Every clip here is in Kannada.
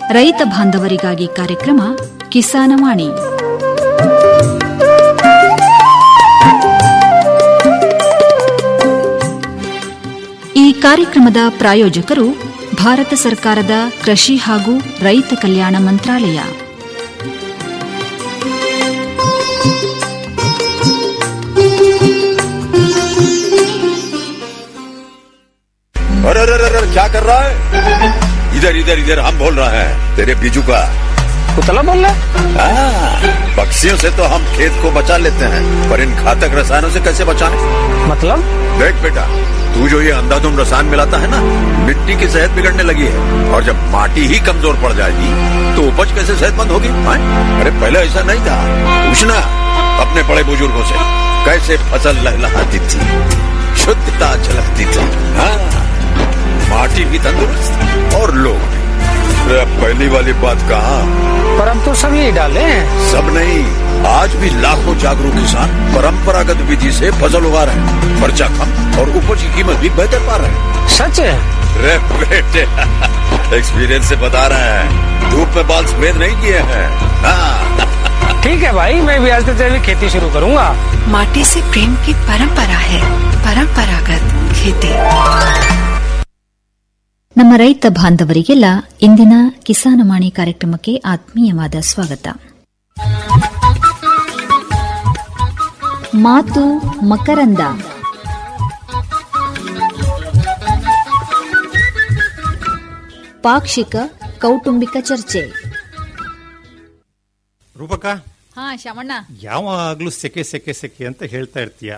ರೈತ ಬಾಂಧವರಿಗಾಗಿ ಕಾರ್ಯಕ್ರಮ ಕಿಸಾನವಾಣಿ ಈ ಕಾರ್ಯಕ್ರಮದ ಪ್ರಾಯೋಜಕರು ಭಾರತ ಸರ್ಕಾರದ ಕೃಷಿ ಹಾಗೂ ರೈತ ಕಲ್ಯಾಣ ಮಂತ್ರಾಲಯ अरे अरे अरे अरे, क्या कर रहा है इधर इधर इधर हम बोल रहे हैं तेरे बीजू का पुतला बोल रहा हाँ, पक्षियों से तो हम खेत को बचा लेते हैं पर इन घातक रसायनों से कैसे बचाएं? मतलब देख बेटा तू जो ये अंधाधुंध रसायन मिलाता है ना मिट्टी की सेहत बिगड़ने लगी है और जब माटी ही कमजोर पड़ जाएगी तो उपज कैसे सेहतमंद होगी हाँ? अरे पहले ऐसा नहीं था पूछना अपने बड़े बुजुर्गों से कैसे फसल लहलहाती थी शुद्धता झलकती थी हाँ माटी भी तंदुरुस्त और लोग भी अरे अब पहली वाली बात कहा पर अब तो सब यही डाले हैं सब नहीं आज भी लाखों जागरूक किसान परंपरागत विधि से फसल उगा रहे हैं खर्चा कम और उपज की कीमत भी बेहतर पा रहे हैं सच है रे बेटे एक्सपीरियंस से बता रहे हैं धूप में बाल सफेद नहीं किए हैं हाँ, ठीक है भाई मैं भी आज से जैविक खेती शुरू करूंगा माटी से प्रेम की परंपरा है परंपरागत खेती ನಮ್ಮ ರೈತ ಬಾಂಧವರಿಗೆಲ್ಲ ಇಂದಿನ ಕಿಸಾನವಾಣಿ ಕಾರ್ಯಕ್ರಮಕ್ಕೆ ಆತ್ಮೀಯವಾದ ಸ್ವಾಗತ ಮಾತು ಮಕರಂದ ಪಾಕ್ಷಿಕ ಕೌಟುಂಬಿಕ ಚರ್ಚೆ ರೂಪಕ ಹಾ ಶಮಣ್ಣ ಯಾವಾಗ್ಲೂ ಸೆಕೆ ಸೆಕೆ ಸೆಕೆ ಅಂತ ಹೇಳ್ತಾ ಇರ್ತೀಯ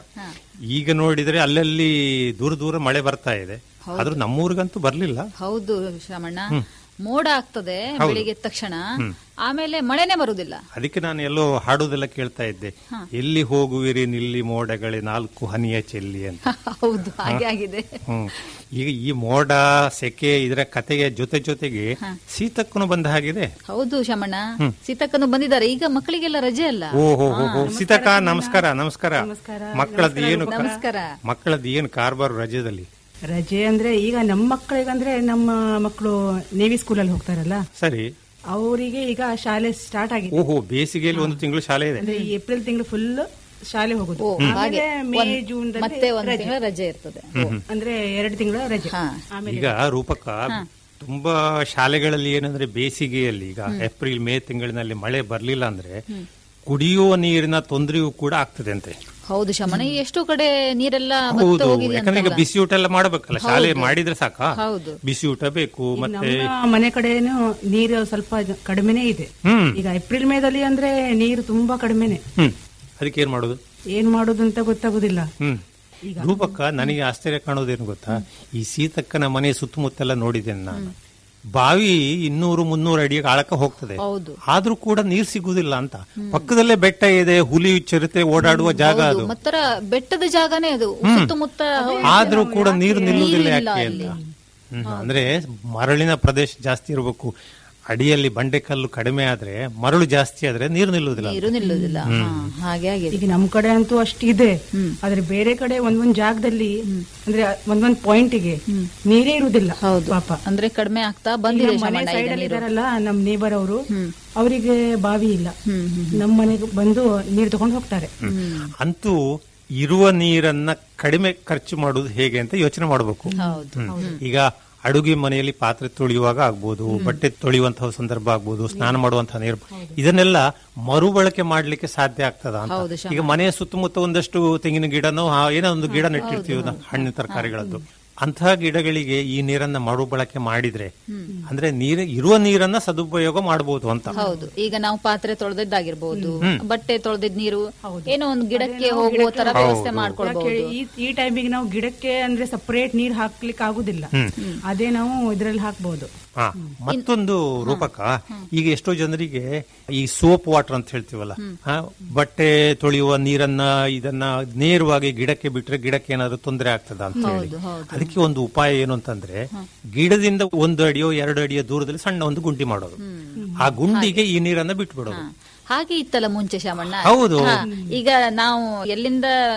ಈಗ ನೋಡಿದ್ರೆ ಅಲ್ಲಲ್ಲಿ ದೂರ ದೂರ ಮಳೆ ಬರ್ತಾ ಇದೆ ಆದ್ರೂ ನಮ್ಮೂರಿಗಂತೂ ಬರ್ಲಿಲ್ಲ ಹೌದು ಶ್ರಮಣ್ಣ ಮೋಡ ಆಗ್ತದೆ ಹೌದು. ಬೆಳಿಗ್ಗೆ ತಕ್ಷಣ ಆಮೇಲೆ ಮಳೆನೆ ಬರುದಿಲ್ಲ ಅದಕ್ಕೆ ನಾನು ಎಲ್ಲೋ ಹಾಡೋದೆಲ್ಲ ಕೇಳ್ತಾ ಇದ್ದೆ ಎಲ್ಲಿ ಹೋಗುವಿರಿ ನಿಲ್ಲಿ ಮೋಡಗಳೇ ನಾಲ್ಕು ಹನಿಯ ಚೆಲ್ಲಿ ಅಂತ ಹೌದು ಹಾಗೆ ಆಗಿದೆ ಹ್ಮ್ ಈಗ ಈ ಮೋಡ ಸೆಕೆ ಇದರ ಕತೆಗೆ ಜೊತೆ ಜೊತೆಗೆ ಶೀತಕ್ಕೂ ಬಂದ ಹಾಗಿದೆ ಹೌದು ಶಮಣ್ಣ ಸೀತಕ್ಕನು ಬಂದಿದ್ದಾರೆ ಈಗ ಮಕ್ಕಳಿಗೆಲ್ಲ ರಜೆ ಅಲ್ಲ ಓಹೋ ಹೋ ಹೋ ಸೀತಕ್ಕ ನಮಸ್ಕಾರ ನಮಸ್ಕಾರ ಮಕ್ಕಳದ್ದು ಏನು ಕ- ನಮಸ್ಕಾರ. ಮಕ್ಕಳದ್ದು ಏನು ಕಾರ್ಬಾರು ರಜದಲ್ಲಿ ರಜೆ ಅಂದ್ರೆ ಈಗ ನಮ್ಮ ಮಕ್ಕಳಿಗಂದ್ರೆ ನಮ್ಮ ಮಕ್ಕಳು ನೇವಿ ಸ್ಕೂಲಲ್ಲಿ ಹೋಗ್ತಾರಲ್ಲ ಸರಿ ಅವರಿಗೆ ಈಗ ಶಾಲೆ ಸ್ಟಾರ್ಟ್ ಆಗಿದೆ ಓಹೋ ಬೇಸಿಗೆಯಲ್ಲಿ ಒಂದು ತಿಂಗಳು ಶಾಲೆ ಇದೆ ಅಂದ್ರೆ ಈ ಏಪ್ರಿಲ್ ತಿಂಗಳು ಫುಲ್ ಶಾಲೆ ಹೋಗುದು ಓ, ಹಾಗೆ. ಆಮೇಲೆ ಮೇ ಒಂದ್- ಜೂನ್ ಮತ್ತೆ ಒಂದು ತಿಂಗಳ ರಜೆ ಇರ್ತದೆ ಅಂದ್ರೆ ಎರಡು ತಿಂಗಳ ರಜೆ ಹಾ. ಆಮೇಲೆ ಈಗ ರೂಪಕ ತುಂಬಾ ಶಾಲೆಗಳಲ್ಲಿ ಏನಂದ್ರೆ ಬೇಸಿಗೆಯಲ್ಲಿ ಈಗ ಏಪ್ರಿಲ್ ಮೇ ತಿಂಗಳಿನಲ್ಲಿ ಮಳೆ ಬರ್ಲಿಲ್ಲ ಅಂದ್ರೆ ಕುಡಿಯುವ ನೀರಿನ ತೊಂದರೆಯೂ ಕೂಡ ಆಗ್ತದೆ ಅಂತೆ ಹೌದು ಶಮಣ್ಣ ಎಷ್ಟೋ ಕಡೆ ನೀರೆಲ್ಲ ಮತ್ತೆ ಹೌದು ಹೋಗಿದೆ ಯಾಕಂದ್ರೆ ಈಗ ಅಂತಲ್ಲ? ಬಿಸಿ ಊಟ ಎಲ್ಲ ಮಾಡ್ಬೇಕಲ್ಲ ಶಾಲೆ ಮಾಡಿದ್ರೆ ಸಾಕ ಹೌದು. ಬಿಸಿ ಊಟ ಬೇಕು ಮತ್ತೆ ನಮ್ಮ ಮನೆ ಕಡೆನು ನೀರು ಸ್ವಲ್ಪ ಕಡಿಮೆನೇ ಇದೆ ಹ್ಮ್ ಈಗ ಏಪ್ರಿಲ್ ಮೇದಲ್ಲಿ ಅಂದ್ರೆ ನೀರು ತುಂಬಾ ಕಡಿಮೆನೆ ಹ್ಮ್ ಅದಕ್ಕೆ ಏನ್ ಮಾಡೋದು ಏನ್ ಮಾಡೋದು ಅಂತ ಗೊತ್ತಾಗುದಿಲ್ಲ ಹ್ಮ್ ರೂಪಕ್ಕ ನನಗೆ ಆಶ್ಚರ್ಯ ಕಾಣೋದೇನು ಗೊತ್ತಾ ಈ ಸೀತಕ್ಕನ ಮನೆ ಸುತ್ತಮುತ್ತೆಲ್ಲ ನೋಡಿದ್ದೇನೆ ನಾನು ಬಾವಿ ಇನ್ನೂರು ಮುನ್ನೂರು ಅಡಿ ಆಳಕ ಹೋಗ್ತದೆ ಹೌದು. ಆದ್ರೂ ಕೂಡ ನೀರ್ ಸಿಗುದಿಲ್ಲ ಅಂತ ಪಕ್ಕದಲ್ಲೇ ಬೆಟ್ಟ ಇದೆ ಹುಲಿ ಚಿರತೆ ಓಡಾಡುವ ಜಾಗ ಹೌದು, ಅದು ಮತ್ತರ ಬೆಟ್ಟದ ಜಾಗನೇ ಅದು ಸುತ್ತಮುತ್ತ ಆದ್ರೂ ಕೂಡ ನೀರು ನಿಲ್ಲುವುದಿಲ್ಲ ನೀರಿಲ್ಲ ಯಾಕೆ ಅಲ್ಲಿ. ಅಂತ ಹ್ಮ್. ಅಂದ್ರೆ ಮರಳಿನ ಪ್ರದೇಶ ಜಾಸ್ತಿ ಇರಬೇಕು ಅಡಿಯಲ್ಲಿ ಬಂಡೆಕಲ್ಲು ಕಡಿಮೆ ಆದ್ರೆ ಮರಳು ಜಾಸ್ತಿ ಆದ್ರೆ ನೀರು ನಿಲ್ಲುವುದಿಲ್ಲ ನೀರು ನಿಲ್ಲುವುದಿಲ್ಲ ಹಾ, ಹಾಗೆ ಆಗಿದೆ ಈಗ ನಮ್ ಕಡೆ ಅಂತೂ ಅಷ್ಟಿದೆ ಆದ್ರೆ ಬೇರೆ ಕಡೆ ಒಂದೊಂದ್ ಜಾಗದಲ್ಲಿ ಅಂದ್ರೆ ಒಂದೊಂದ್ ಪಾಯಿಂಟಿಗೆ ನೀರೇ ಇರುವುದಿಲ್ಲ ಹೌದು ಪಾಪ ಅಂದ್ರೆ ಕಡಿಮೆ ಆಗ್ತಾ ಬಂದಿದೆ ನಮ್ಮ ಮನೆ ಶಮಣ್ಣ ಸೈಡ್ ಈಗ ಅಲ್ಲಿ ನೀರು ಇದಾರಲ್ಲ ನಮ್ ನೇಬರ್ ಅವರು ಅವರಿಗೆ ಬಾವಿ ಇಲ್ಲ ನಮ್ಮ ಮನೆಗೆ ಬಂದು ನೀರು ತಗೊಂಡು ಹೋಗ್ತಾರೆ ಅಂತೂ ಇರುವ ನೀರನ್ನ ಕಡಿಮೆ ಖರ್ಚು ಮಾಡುವುದು ಹೇಗೆ ಅಂತ ಯೋಚನೆ ಮಾಡಬೇಕು ಈಗ ಅಡುಗೆ ಮನೆಯಲ್ಲಿ ಪಾತ್ರೆ ತೊಳೆಯುವಾಗ ಆಗ್ಬೋದು ಬಟ್ಟೆ ತೊಳೆಯುವಂತಹ ಸಂದರ್ಭ ಆಗ್ಬೋದು ಸ್ನಾನ ಮಾಡುವಂತಹ ನೀರು ಇದನ್ನೆಲ್ಲ ಮರುಬಳಕೆ ಮಾಡ್ಲಿಕ್ಕೆ ಸಾಧ್ಯ ಆಗ್ತದ ಹೌದು, ಅಂತ ಈಗ ಮನೆಯ ಸುತ್ತಮುತ್ತ ಒಂದಷ್ಟು ತೆಂಗಿನ ಗಿಡನೋ ಆ, ಏನೋ ಒಂದು ಗಿಡ ನೆಟ್ಟಿರ್ತೀವಿ ನಾವು, ಹಣ್ಣಿನ ತರಕಾರಿಗಳದ್ದು ಅಂತಹ ಗಿಡಗಳಿಗೆ ಈ ನೀರನ್ನ ಮರುಬಳಕೆ ಮಾಡಿದ್ರೆ ಅಂದ್ರೆ ನೀರು ಇರುವ ನೀರನ್ನ ಸದುಪಯೋಗ ಮಾಡಬಹುದು ಅಂತ ಹೌದು ಈಗ ನಾವು ಪಾತ್ರೆ ತೊಳೆದಿದ್ದಾಗಿರ್ಬೋದು ಬಟ್ಟೆ ತೊಳೆದಿದ್ ನೀರು ಏನೋ ಒಂದು ಗಿಡಕ್ಕೆ ಹೋಗುವ ತರ ವ್ಯವಸ್ಥೆ ಮಾಡ್ಕೊಳ್ಬಹುದು ಯಾಕೆ ಈ ಈ ಟೈಮಿಗೆ ನಾವು ಗಿಡಕ್ಕೆ ಅಂದ್ರೆ ಸಪರೇಟ್ ನೀರ್ ಹಾಕ್ಲಿಕ್ಕೆ ಆಗುದಿಲ್ಲ ಅದೇ ನಾವು ಇದ್ರಲ್ಲಿ ಹಾಕ್ಬಹುದು ಹಾ ಮತ್ತೊಂದು ರೂಪಕ ಈಗ ಎಷ್ಟೋ ಜನರಿಗೆ ಈ ಸೋಪ್ ವಾಟರ್ ಅಂತ ಹೇಳ್ತೀವಲ್ಲ ಆ, ಬಟ್ಟೆ ತೊಳೆಯುವ ನೀರನ್ನ ಇದನ್ನ ನೇರವಾಗಿ ಗಿಡಕ್ಕೆ ಬಿಟ್ರೆ ಗಿಡಕ್ಕೆ ಏನಾದ್ರು ತೊಂದರೆ ಆಗ್ತದ ಅಂತ ಹೇಳಿ ಅದಕ್ಕೆ ಒಂದು ಉಪಾಯ ಏನು ಅಂತಂದ್ರೆ ಗಿಡದಿಂದ ಒಂದು ಅಡಿಯೋ ಎರಡು ಅಡಿಯೋ ದೂರದಲ್ಲಿ ಸಣ್ಣ ಒಂದು ಗುಂಡಿ ಮಾಡೋದು ಆ ಗುಂಡಿಗೆ ಈ ನೀರನ್ನ ಬಿಟ್ಬಿಡೋದು ಹಾಗೆ ಇತ್ತಲ್ಲ ಮುಂಚೆ ಶಾಮಣ್ಣ ಹೌದು. ಹಾ, ಈಗ ನಾವು ಎಲ್ಲಿಂದ ಆ,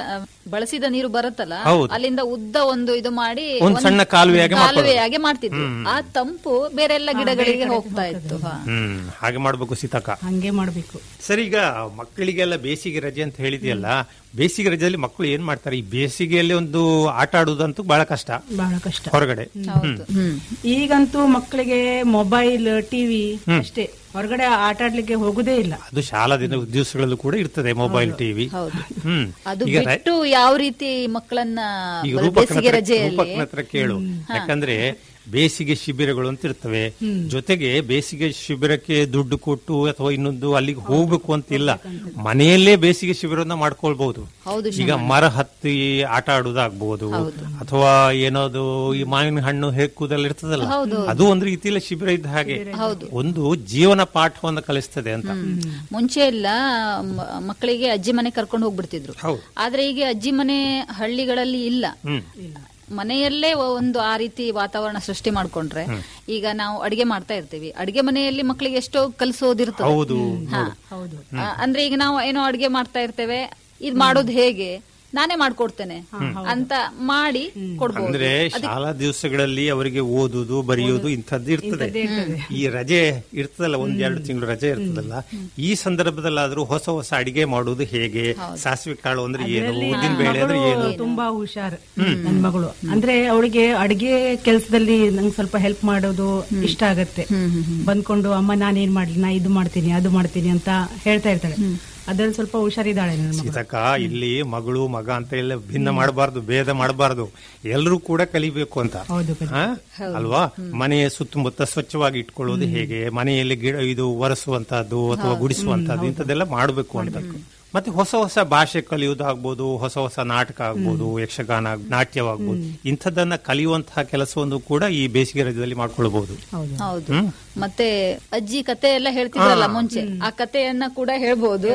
ಬಳಸಿದ ನೀರು ಬರುತ್ತಲ್ಲ ಹೌದು. ಅಲ್ಲಿಂದ ಉದ್ದ ಒಂದು ಇದು ಮಾಡಿ ಒಂದ್ ಸಣ್ಣ ಕಾಲುವೆಯಾಗಿ ಕಾಲುವೆಯಾಗಿ ಮಾಡ್ತಿದ್ರು ಆ ತಂಪು ಬೇರೆಲ್ಲ ಗಿಡಗಳಿಗೆ ಹೋಗ್ತಾ ಇತ್ತು ಹಾ. ಹ್ಮ್ ಹಾಗೆ ಮಾಡ್ಬೇಕು ಸೀತಕ್ಕ ಹಂಗೆ ಮಾಡ್ಬೇಕು ಸರಿ ಈಗ ಮಕ್ಕಳಿಗೆಲ್ಲ ಬೇಸಿಗೆ ರಜೆ ಅಂತ ಹೇಳಿದೆಯಲ್ಲ ಬೇಸಿಗೆ ರಜೆಯಲ್ಲಿ ಮಕ್ಕಳು ಏನ್ ಮಾಡ್ತಾರೆ ಈ ಬೇಸಿಗೆಯಲ್ಲಿ ಒಂದು ಆಟ ಆಡುವುದಂತೂ ಬಹಳ ಕಷ್ಟ ಬಹಳ ಕಷ್ಟ ಹೊರಗಡೆ ಹೌದು ಹ್ಮ್ ಈಗಂತೂ ಮಕ್ಕಳಿಗೆ ಮೊಬೈಲ್ ಟಿವಿ ಅಷ್ಟೇ ಹೊರಗಡೆ ಆಟ ಆಡ್ಲಿಕ್ಕೆ ಹೋಗುದೇ ಇಲ್ಲ ಅದು ಶಾಲಾ ದಿನ ದಿವಸಗಳಲ್ಲೂ ಕೂಡ ಇರ್ತದೆ ಮೊಬೈಲ್ ಟಿವಿ ಹೌದು ಹ್ಮ್ ಅದು ಈಗ ರ- ಬಿಟ್ಟು ಯಾವ ರೀತಿ ಮಕ್ಕಳನ್ನ ಈಗ ಬ- ರೂಪಕನ ಬೇಸಿಗೆ ಹತ್ರ- ರಜೆಯಲ್ಲಿ ರೂಪಕನ ಹತ್ರ ಕೇಳು ಯಾಕಂದ್ರೆ ಬೇಸಿಗೆ ಶಿಬಿರಗಳು ಅಂತ ಇರ್ತವೆ ಜೊತೆಗೆ ಬೇಸಿಗೆ ಶಿಬಿರಕ್ಕೆ ದುಡ್ಡು ಕೊಟ್ಟು ಅಥವಾ ಇನ್ನೊಂದು ಅಲ್ಲಿಗೆ ಹೋಗ್ಬೇಕು ಅಂತ ಇಲ್ಲ ಮನೆಯಲ್ಲೇ ಬೇಸಿಗೆ ಶಿಬಿರವನ್ನ ಮಾಡ್ಕೊಳ್ಬಹುದು ಹೌದು ಈಗ ಮರ ಹತ್ತಿ ಆಟ ಆಡುವುದಾಗ್ಬಹುದು ಅಥವಾ ಏನೋದು ಈ ಮಾವಿನ ಹಣ್ಣು ಹೆಕ್ಕುದೆಲ್ಲ ಇರ್ತದಲ್ಲ ಅದು ಒಂದು ರೀತಿಯಲ್ಲಿ ಶಿಬಿರ ಇದ್ದ ಹಾಗೆ ಒಂದು ಜೀವನ ಪಾಠವನ್ನು ಕಲಿಸ್ತದೆ ಅಂತ ಮುಂಚೆ ಎಲ್ಲ ಮ- ಮಕ್ಕಳಿಗೆ ಅಜ್ಜಿ ಮನೆ ಕರ್ಕೊಂಡು ಹೋಗ್ಬಿಡ್ತಿದ್ರು ಹೌದು. ಆದ್ರೆ ಈಗ ಅಜ್ಜಿ ಮನೆ ಹಳ್ಳಿಗಳಲ್ಲಿ ಇಲ್ಲ ಹ್ಮ್ ಮನೆಯಲ್ಲೇ ಒಂದು ಆ ರೀತಿ ವಾತಾವರಣ ಸೃಷ್ಟಿ ಮಾಡ್ಕೊಂಡ್ರೆ ಈಗ ನಾವು ಅಡಿಗೆ ಮಾಡ್ತಾ ಇರ್ತೀವಿ ಅಡಿಗೆ ಮನೆಯಲ್ಲಿ ಮಕ್ಕಳಿಗೆ ಎಷ್ಟೋ ಕಲಿಸೋದಿರ್ತದೆ ಹೌದು ಹಾ. ಆ, ಅಂದ್ರೆ ಈಗ ನಾವು ಏನೋ ಅಡಿಗೆ ಮಾಡ್ತಾ ಇರ್ತೇವೆ ಇದ್ ಮಾಡೋದು ಹೇಗೆ ನಾನೇ ಮಾಡ್ಕೊಡ್ತೇನೆ ಅಂತ ಮಾಡಿ ಕೊಡ್ಬೋದು ಅಂದ್ರೆ ಶಾಲಾ ದಿವಸಗಳಲ್ಲಿ ಅವರಿಗೆ ಓದುದು ಬರೆಯುವುದು ಇಂಥದ್ದು ಇರ್ತದೆ ಈ ರಜೆ ಇರ್ತದಲ್ಲ ಒಂದ್ ಎರಡು ತಿಂಗಳು ರಜೆ ಇರ್ತದಲ್ಲ ಈ ಸಂದರ್ಭದಲ್ಲಾದ್ರೂ ಹೊಸ ಹೊಸ ಅಡಿಗೆ ಮಾಡುವುದು ಹೇಗೆ ಸಾಸಿವೆ ಕಾಳು ಅಂದ್ರೆ ಏನು ಉದ್ದಿನ ಬೇಳೆ ಅಂದ್ರೆ ಏನು ಮಗಳು ತುಂಬಾ ಹುಷಾರ್ ನನ್ ಮಗಳು ಅಂದ್ರೆ ಅವಳಿಗೆ ಅಡಿಗೆ ಕೆಲಸದಲ್ಲಿ ನಂಗೆ ಸ್ವಲ್ಪ ಹೆಲ್ಪ್ ಮಾಡೋದು ಇಷ್ಟ ಆಗತ್ತೆ ಬಂದ್ಕೊಂಡು ಅಮ್ಮ ನಾನೇನ್ ಮಾಡ್ಲಿ ನಾ ಇದು ಮಾಡ್ತೀನಿ ಅದು ಮಾಡ್ತೀನಿ ಅಂತ ಹೇಳ್ತಾ ಇರ್ತಾಳೆ ಅದ್ರಲ್ಲಿ ಸ್ವಲ್ಪ ಹುಷಾರಿದ್ದಾಳೆ ನನ್ನ ಮಗಳು ಸೀತಕ್ಕ ಇಲ್ಲಿ ಮಗಳು ಮಗ ಅಂತ ಎಲ್ಲ ಭಿನ್ನ ಮಾಡಬಾರ್ದು ಭೇದ ಮಾಡಬಾರ್ದು ಎಲ್ಲರೂ ಕೂಡ ಕಲಿಬೇಕು ಅಂತ ಹೌದು ಕಣೆ. ಹಾ? ಅಲ್ವಾ ಮನೆಯ ಸುತ್ತಮುತ್ತ ಸ್ವಚ್ಛವಾಗಿ ಇಟ್ಕೊಳ್ಳೋದು ಹೇಗೆ ಮನೆಯಲ್ಲಿ ಗಿಡ ಇದು ಒರೆಸುವಂತಹದ್ದು ಅಥವಾ ಗುಡಿಸುವಂತಹದ್ದು ಇಂಥದ್ದೆಲ್ಲ ಮಾಡಬೇಕು ಅಂತ ಮತ್ತೆ ಹೊಸ ಹೊಸ ಭಾಷೆ ಕಲಿಯುವುದಾಗ್ಬೋದು ಹೊಸ ಹೊಸ ನಾಟಕ ಆಗ್ಬೋದು ಯಕ್ಷಗಾನ ಆಗ್- ನಾಟ್ಯವಾಗ್ಬೋದು ಇಂಥದ್ದನ್ನ ಕಲಿಯುವಂತಹ ಕೆಲಸವನ್ನು ಕೂಡ ಈ ಬೇಸಿಗೆ ರಜದಲ್ಲಿ ಮಾಡ್ಕೊಳ್ಬಹುದು ಹೌದು ಹೌದು ಮತ್ತೆ ಅಜ್ಜಿ ಕತೆ ಎಲ್ಲ ಹೇಳ್ತಿದ್ರಲ್ಲ ಮುಂಚೆ ಆ ಕತೆಯನ್ನ ಕೂಡ ಹೇಳ್ಬೋದು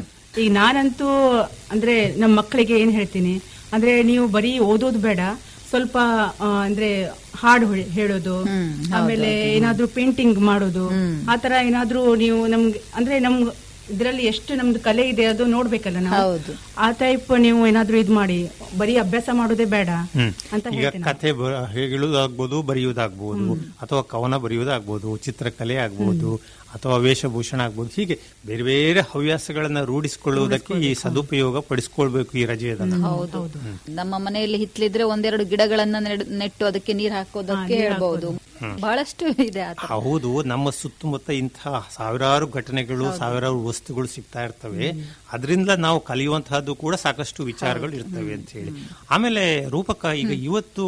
ಈಗ ನಾನಂತೂ ಅಂದ್ರೆ ನಮ್ಮ ಮಕ್ಕಳಿಗೆ ಏನ್ ಹೇಳ್ತೀನಿ ಅಂದ್ರೆ ನೀವು ಬರೀ ಓದೋದು ಬೇಡ ಸ್ವಲ್ಪ ಆ, ಅಂದ್ರೆ ಹಾಡು ಹೊಳ್- ಹೇಳೋದು ಆಮೇಲೆ ಏನಾದ್ರೂ ಪೇಂಟಿಂಗ್ ಮಾಡೋದು ಆತರ ಏನಾದ್ರೂ ನೀವು ನಮ್ಗೆ ಅಂದ್ರೆ ನಮ್ ಇದ್ರಲ್ಲಿ ಎಷ್ಟು ನಮ್ದು ಕಲೆ ಇದೆ ಅದು ನೋಡ್ಬೇಕಲ್ಲ ನಾವು ಹೌದು. ಆ ಟೈಪ್ ನೀವು ಏನಾದ್ರೂ ಇದ್ ಮಾಡಿ ಬರೀ ಅಭ್ಯಾಸ ಮಾಡೋದೇ ಬೇಡ ಅಂತ ಈಗ ಹೇಳ್ತೀನಿ ಕಥೆ ಬ- ಹೇಳುವುದಾಗ್ಬೋದು ಬರೆಯುವುದಾಗ್ಬೋದು ಅಥವಾ ಕವನ ಬರೆಯುವುದಾಗ್ಬೋದು ಚಿತ್ರಕಲೆ ಆಗ್ಬೋದು ಅಥವಾ ವೇಷಭೂಷಣ ಆಗ್ಬೋದು ಹೀಗೆ ಬೇರೆ ಬೇರೆ ಹವ್ಯಾಸಗಳನ್ನ ರೂಢಿಸಿಕೊಳ್ಳುವುದಕ್ಕೆ ಈ ಸದುಪಯೋಗ ಪಡಿಸ್ಕೊಳ್ಬೇಕು ಈ ರಜೆಯದನ್ನ ಹೌದು ನಮ್ಮ ಮನೆಯಲ್ಲಿ ಹಿತ್ಲಿದ್ರೆ ಒಂದೆರಡು ಗಿಡಗಳನ್ನ ನೆಡ್- ನೆಟ್ಟು ಅದಕ್ಕೆ ನೀರ್ ಹಾಕೋದಕ್ಕೆ ಹೇಳ್ಬಹುದು ಬಹಳಷ್ಟು ಇದೆ ಆತರ ಹೌದು ನಮ್ಮ ಸುತ್ತಮುತ್ತ ಇಂತಹ ಸಾವಿರಾರು ಘಟನೆಗಳು ಸಾವಿರಾರು ವಸ್ತುಗಳು ಸಿಗ್ತಾ ಇರ್ತವೆ ಅದರಿಂದ ನಾವು ಕಲಿಯುವಂತಹದ್ದು ಕೂಡ ಸಾಕಷ್ಟು ವಿಚಾರಗಳು ಇರ್ತವೆ ಅಂತ ಹೇಳಿ ಆಮೇಲೆ ರೂಪಕ ಈಗ ಇವತ್ತು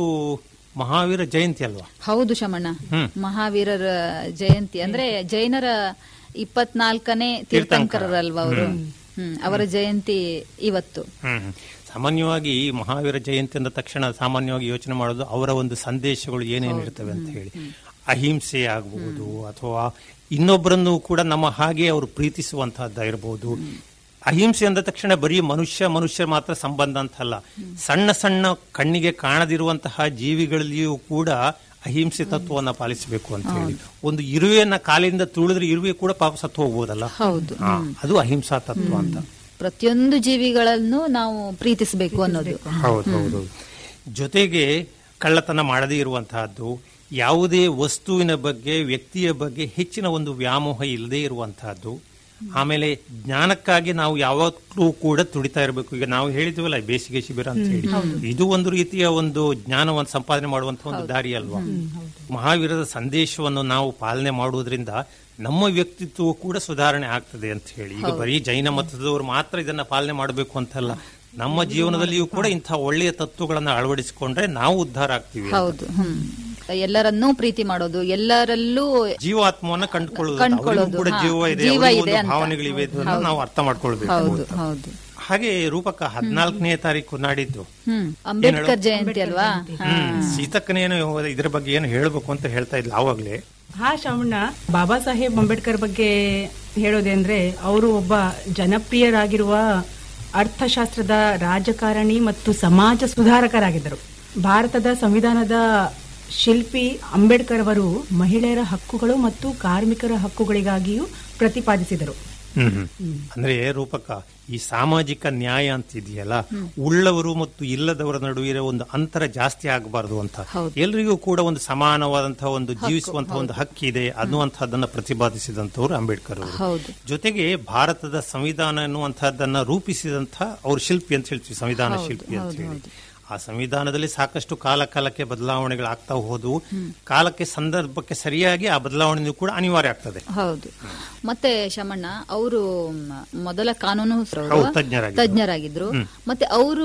ಮಹಾವೀರ ಜಯಂತಿ ಅಲ್ವಾ ಹೌದು ಶಮಣ್ಣ ಮಹಾವೀರರ ಜಯಂತಿ ಅಂದ್ರೆ ಜೈನರ ಇಪ್ಪತ್ನಾಲ್ಕನೇ ತೀರ್ಥಂಕರರಲ್ವಾ ಅವರು ಹ್ಮ್ ಅವರ ಜಯಂತಿ ಇವತ್ತು ಹ್ಮ್ ಹ್ಮ್. ಸಾಮಾನ್ಯವಾಗಿ ಈ ಮಹಾವೀರ ಜಯಂತಿ ಅಂದ ತಕ್ಷಣ ಸಾಮಾನ್ಯವಾಗಿ ಯೋಚನೆ ಮಾಡೋದು ಅವರ ಒಂದು ಸಂದೇಶಗಳು ಏನೇನು ಇರ್ತವೆ ಅಂತ ಹೇಳಿ ಅಹಿಂಸೆ ಆಗಬಹುದು ಅಥವಾ ಇನ್ನೊಬ್ಬರನ್ನು ಕೂಡ ನಮ್ಮ ಹಾಗೆ ಅವರು ಪ್ರೀತಿಸುವಂತಹದ್ದಾಗಿರ್ಬೋದು ಅಹಿಂಸೆ ಅಂದ ತಕ್ಷಣ ಬರೀ ಮನುಷ್ಯ ಮನುಷ್ಯ ಮಾತ್ರ ಸಂಬಂಧ ಅಂತಲ್ಲ ಸಣ್ಣ ಸಣ್ಣ ಕಣ್ಣಿಗೆ ಕಾಣದಿರುವಂತಹ ಜೀವಿಗಳಲ್ಲಿಯೂ ಕೂಡ ಅಹಿಂಸೆ ತತ್ವವನ್ನ ಪಾಲಿಸಬೇಕು ಅಂತ ಹೇಳಿ ಒಂದು ಇರುವೆಯನ್ನ ಕಾಲಿಂದ ತುಳಿದ್ರೆ ಇರುವೆ ಕೂಡ ಪಾಪ ಸತ್ತು ಹೋಗ್ಬೋದಲ್ಲ ಹೌದು ಹಾ, ಅದು ಅಹಿಂಸಾ ತತ್ವ ಅಂತ ಪ್ರತಿಯೊಂದು ಜೀವಿಗಳನ್ನು ನಾವು ಪ್ರೀತಿಸಬೇಕು ಅನ್ನೋದು ಹೌದು ಹೌದು ಜೊತೆಗೆ ಕಳ್ಳತನ ಮಾಡದೇ ಇರುವಂತಹದ್ದು ಯಾವುದೇ ವಸ್ತುವಿನ ಬಗ್ಗೆ ವ್ಯಕ್ತಿಯ ಬಗ್ಗೆ ಹೆಚ್ಚಿನ ಒಂದು ವ್ಯಾಮೋಹ ಇಲ್ಲದೆ ಇರುವಂತಹದ್ದು ಆಮೇಲೆ ಜ್ಞಾನಕ್ಕಾಗಿ ನಾವು ಯಾವಾಗಲೂ ಕೂಡ ತುಡಿತಾ ಇರಬೇಕು ಈಗ ನಾವು ಹೇಳಿದ್ವಲ್ಲ ಬೇಸಿಗೆ ಶಿಬಿರ ಅಂತ ಹೇಳಿ ಇದು ಒಂದು ರೀತಿಯ ಒಂದು ಜ್ಞಾನವನ್ನು ಸಂಪಾದನೆ ಮಾಡುವಂತಹ ಒಂದು ದಾರಿ ಅಲ್ವಾ ಮಹಾವೀರದ ಸಂದೇಶವನ್ನು ನಾವು ಪಾಲನೆ ಮಾಡುವುದರಿಂದ ನಮ್ಮ ವ್ಯಕ್ತಿತ್ವ ಕೂಡ ಸುಧಾರಣೆ ಆಗ್ತದೆ ಅಂತ ಹೇಳಿ ಈಗ ಬರೀ ಜೈನ ಮತದವರು ಮಾತ್ರ ಇದನ್ನ ಪಾಲನೆ ಮಾಡಬೇಕು ಅಂತಲ್ಲ ನಮ್ಮ ಜೀವನದಲ್ಲಿಯೂ ಕೂಡ ಇಂತಹ ಒಳ್ಳೆಯ ತತ್ವಗಳನ್ನ ಅಳವಡಿಸಿಕೊಂಡ್ರೆ ನಾವು ಉದ್ಧಾರ ಆಗ್ತೀವಿ ಹೌದು ಹ್ಮ್ ಎಲ್ಲರನ್ನೂ ಪ್ರೀತಿ ಮಾಡೋದು ಎಲ್ಲರಲ್ಲೂ ಜೀವಾತ್ಮವನ್ನ ಕಂಡುಕೊಳ್ಳುವುದು ಕಂಡುಕೊಳ್ಳೋದು, ಅವರಿಗೂ ಕೂಡ ಹಾ. ಜೀವ ಇದೆ ಜೀವ ಅವರಿಗೂ ಇದೆ ಒಂದು ಅಂತ. ಭಾವನೆಗಳಿವೆ ಇದನ್ನ ನಾವು ಅರ್ಥ ಮಾಡ್ಕೊಳ್ಬೇಕು ಹೌದು ಅಂತ. ಹೌದು ಹಾಗೆ ರೂಪಕ ಹದಿನಾಲ್ಕನೇ ತಾರೀಕು ನಾಡಿದ್ದು ಹ್ಮ್ ಅಂಬೇಡ್ಕರ್ ಜಯಂತಿ ಅಲ್ವಾ ಹ್ಮ್ ಸೀತಕ್ಕನೇನು ಇದ್ರ ಬಗ್ಗೆ ಏನು ಹೇಳ್ಬೇಕು ಅಂತ ಹೇಳ್ತಾ ಇದ್ಲು ಆವಾಗ್ಲೇ ಹಾ ಶ್ರವಣ ಬಾಬಾ ಸಾಹೇಬ್ ಅಂಬೇಡ್ಕರ್ ಬಗ್ಗೆ ಹೇಳೋದೆ ಅಂದ್ರೆ ಅವರು ಒಬ್ಬ ಜನಪ್ರಿಯರಾಗಿರುವ ಅರ್ಥಶಾಸ್ತ್ರದ ರಾಜಕಾರಣಿ ಮತ್ತು ಸಮಾಜ ಸುಧಾರಕರಾಗಿದ್ದರು ಭಾರತದ ಸಂವಿಧಾನದ ಶಿಲ್ಪಿ ಅಂಬೇಡ್ಕರ್ ಅವರು ಮಹಿಳೆಯರ ಹಕ್ಕುಗಳು ಮತ್ತು ಕಾರ್ಮಿಕರ ಹಕ್ಕುಗಳಿಗಾಗಿಯೂ ಪ್ರತಿಪಾದಿಸಿದರು ಹ್ಮ್ ಹ್ಮ್. ಅಂದ್ರೆ ರೂಪಕ ಈ ಸಾಮಾಜಿಕ ನ್ಯಾಯ ಅಂತ ಇದೆಯಲ್ಲ ಉಳ್ಳವರು ಮತ್ತು ಇಲ್ಲದವರ ನಡುವೆ ಇರೋ ಒಂದು ಅಂತರ ಜಾಸ್ತಿ ಆಗಬಾರದು ಅಂತ ಹೌದು. ಎಲ್ರಿಗೂ ಕೂಡ ಒಂದು ಸಮಾನವಾದಂತಹ ಒಂದು ಜೀವಿಸುವಂತಹ ಒಂದು ಹಕ್ಕಿದೆ ಅನ್ನುವಂತಹದ್ದನ್ನ ಪ್ರತಿಪಾದಿಸಿದಂತವ್ರು ಅಂಬೇಡ್ಕರ್ ಅವರು ಹೌದು ಜೊತೆಗೆ ಭಾರತದ ಸಂವಿಧಾನ ಎನ್ನುವಂತಹದ್ದನ್ನ ರೂಪಿಸಿದಂತಹ ಅವ್ರ ಶಿಲ್ಪಿ ಅಂತ ಹೇಳ್ತೀವಿ ಸಂವಿಧಾನ ಶಿಲ್ಪಿ ಅಂತ ಹೇಳಿ ಆ ಸಂವಿಧಾನದಲ್ಲಿ ಸಾಕಷ್ಟು ಕಾಲ ಕಾಲಕ್ಕೆ ಬದಲಾವಣೆಗಳಾಗ್ತಾ ಹೋದವು ಕಾಲಕ್ಕೆ ಸಂದರ್ಭಕ್ಕೆ ಸರಿಯಾಗಿ ಆ ಬದಲಾವಣೆಯೂ ಕೂಡ ಅನಿವಾರ್ಯ ಆಗ್ತದೆ ಹೌದು ಮತ್ತೆ ಶಮಣ್ಣ ಅವರು ಮೊದಲ ಕಾನೂನು ಹೌದು, ತಜ್ಞರಾಗಿದ್ರು. ತಜ್ಞರಾಗಿದ್ರು ಮತ್ತೆ ಅವರು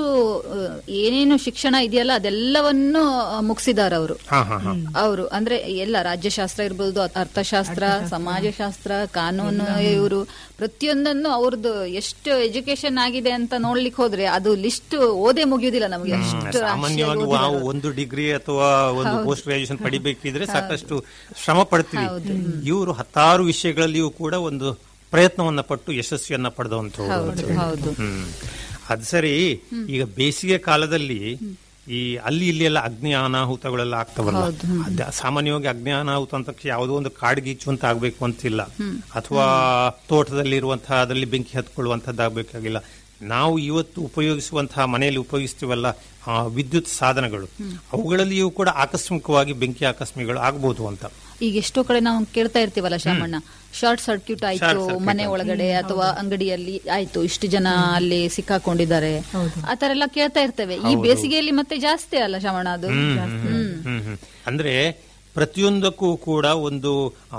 ಏನೇನು ಶಿಕ್ಷಣ ಇದೆಯಲ್ಲ ಅದೆಲ್ಲವನ್ನು ಮುಗಿಸಿದಾರೆ ಅವರು ಹಾ ಹಾ ಹಾ ಅವರು ಅಂದ್ರೆ ಎಲ್ಲ ರಾಜ್ಯಶಾಸ್ತ್ರ ಇರ್ಬೋದು ಅ- ಅರ್ಥಶಾಸ್ತ್ರ ಸಮಾಜಶಾಸ್ತ್ರ ಕಾನೂನು ಇವರು ಪ್ರತಿಯೊಂದನ್ನು ಅವ್ರದ್ದು ಎಷ್ಟು ಎಜುಕೇಶನ್ ಆಗಿದೆ ಅಂತ ನೋಡ್ಲಿಕ್ಕೆ ಹೋದ್ರೆ ಅದು ಲಿಸ್ಟ್ ಓದೇ ಮುಗಿಯುದಿಲ್ಲ ನಮಗೆ ಅಷ್ಟು ರಾಶಿಯಾಗಿ ಸಾಮಾನ್ಯವಾಗಿ ಓದಿದ್ದಾರೆ ನಾವು ಒಂದು ಡಿಗ್ರಿ ಅಥವಾ ಒಂದು ಪೋಸ್ಟ್ ಗ್ರಾಜುಯೇಷನ್ ಪಡಿಬೇಕಿದ್ರೆ ಸಾಕಷ್ಟು ಶ್ರಮ ಪಡ್ತೀವಿ ಇವರು ಹತ್ತಾರು ವಿಷಯಗಳಲ್ಲಿಯೂ ಕೂಡ ಒಂದು ಪ್ರಯತ್ನವನ್ನ ಪಟ್ಟು ಯಶಸ್ವಿಯನ್ನ ಪಡೆದಂತವ್ರು ಹೌದು ಹೌದು ಹ್ಮ್ ಅದು ಸರಿ ಈಗ ಬೇಸಿಗೆ ಕಾಲದಲ್ಲಿ ಈ ಅಲ್ಲಿ ಇಲ್ಲಿ ಎಲ್ಲ ಅಗ್ನಿ ಅನಾಹುತಗಳೆಲ್ಲ ಆಗ್ತವಲ್ಲ ಅದ ಸಾಮಾನ್ಯವಾಗಿ ಅಗ್ನಿ ಅನಾಹುತ ಅಂತ ತಕ್ಷಣ ಯಾವುದೋ ಒಂದು ಕಾಡ್ಗೀಚು ಅಂತ ಆಗ್ಬೇಕು ಅಂತಿಲ್ಲ ಅಥವಾ ತೋಟದಲ್ಲಿರುವಂತಹ ಅದರಲ್ಲಿ ಬೆಂಕಿ ಹತ್ಕೊಳ್ಳುವಂತದ್ದಾಗಬೇಕಾಗಿಲ್ಲ ನಾವು ಇವತ್ತು ಉಪಯೋಗಿಸುವಂತಹ ಮನೆಯಲ್ಲಿ ಉಪಯೋಗಿಸ್ತೀವಲ್ಲ ಆ, ವಿದ್ಯುತ್ ಸಾಧನಗಳು ಅವುಗಳಲ್ಲಿಯೂ ಕೂಡ ಆಕಸ್ಮಿಕವಾಗಿ ಬೆಂಕಿ ಆಕಸ್ಮಿಕಗಳು ಆಗ್ಬೋದು ಅಂತ ಈಗ ಎಷ್ಟೋ ಕಡೆ ನಾವು ಕೇಳ್ತಾ ಇರ್ತೀವಲ್ಲ ಶಾಮಣ್ಣ ಶಾರ್ಟ್ ಸರ್ಕ್ಯೂಟ್ ಆಯ್ತು Short circuit ಮನೆ ಒಳಗಡೆ ಅಥವಾ ಅಂಗಡಿಯಲ್ಲಿ ಆಯ್ತು ಇಷ್ಟು ಜನ ಅಲ್ಲಿ ಸಿಕ್ಕಾಕೊಂಡಿದ್ದಾರೆ ಆತರ ಎಲ್ಲ ಕೇಳ್ತಾ ಇರ್ತೇವೆ ಈ ಬೇಸಿಗೆಯಲ್ಲಿ ಮತ್ತೆ ಜಾಸ್ತಿ ಅಲ್ಲ ಶಾಮಣ್ಣ ಅದು ಹ್ಮ್, ಹ್ಮ್. ಅಂದ್ರೆ ಪ್ರತಿಯೊಂದಕ್ಕೂ ಕೂಡ ಒಂದು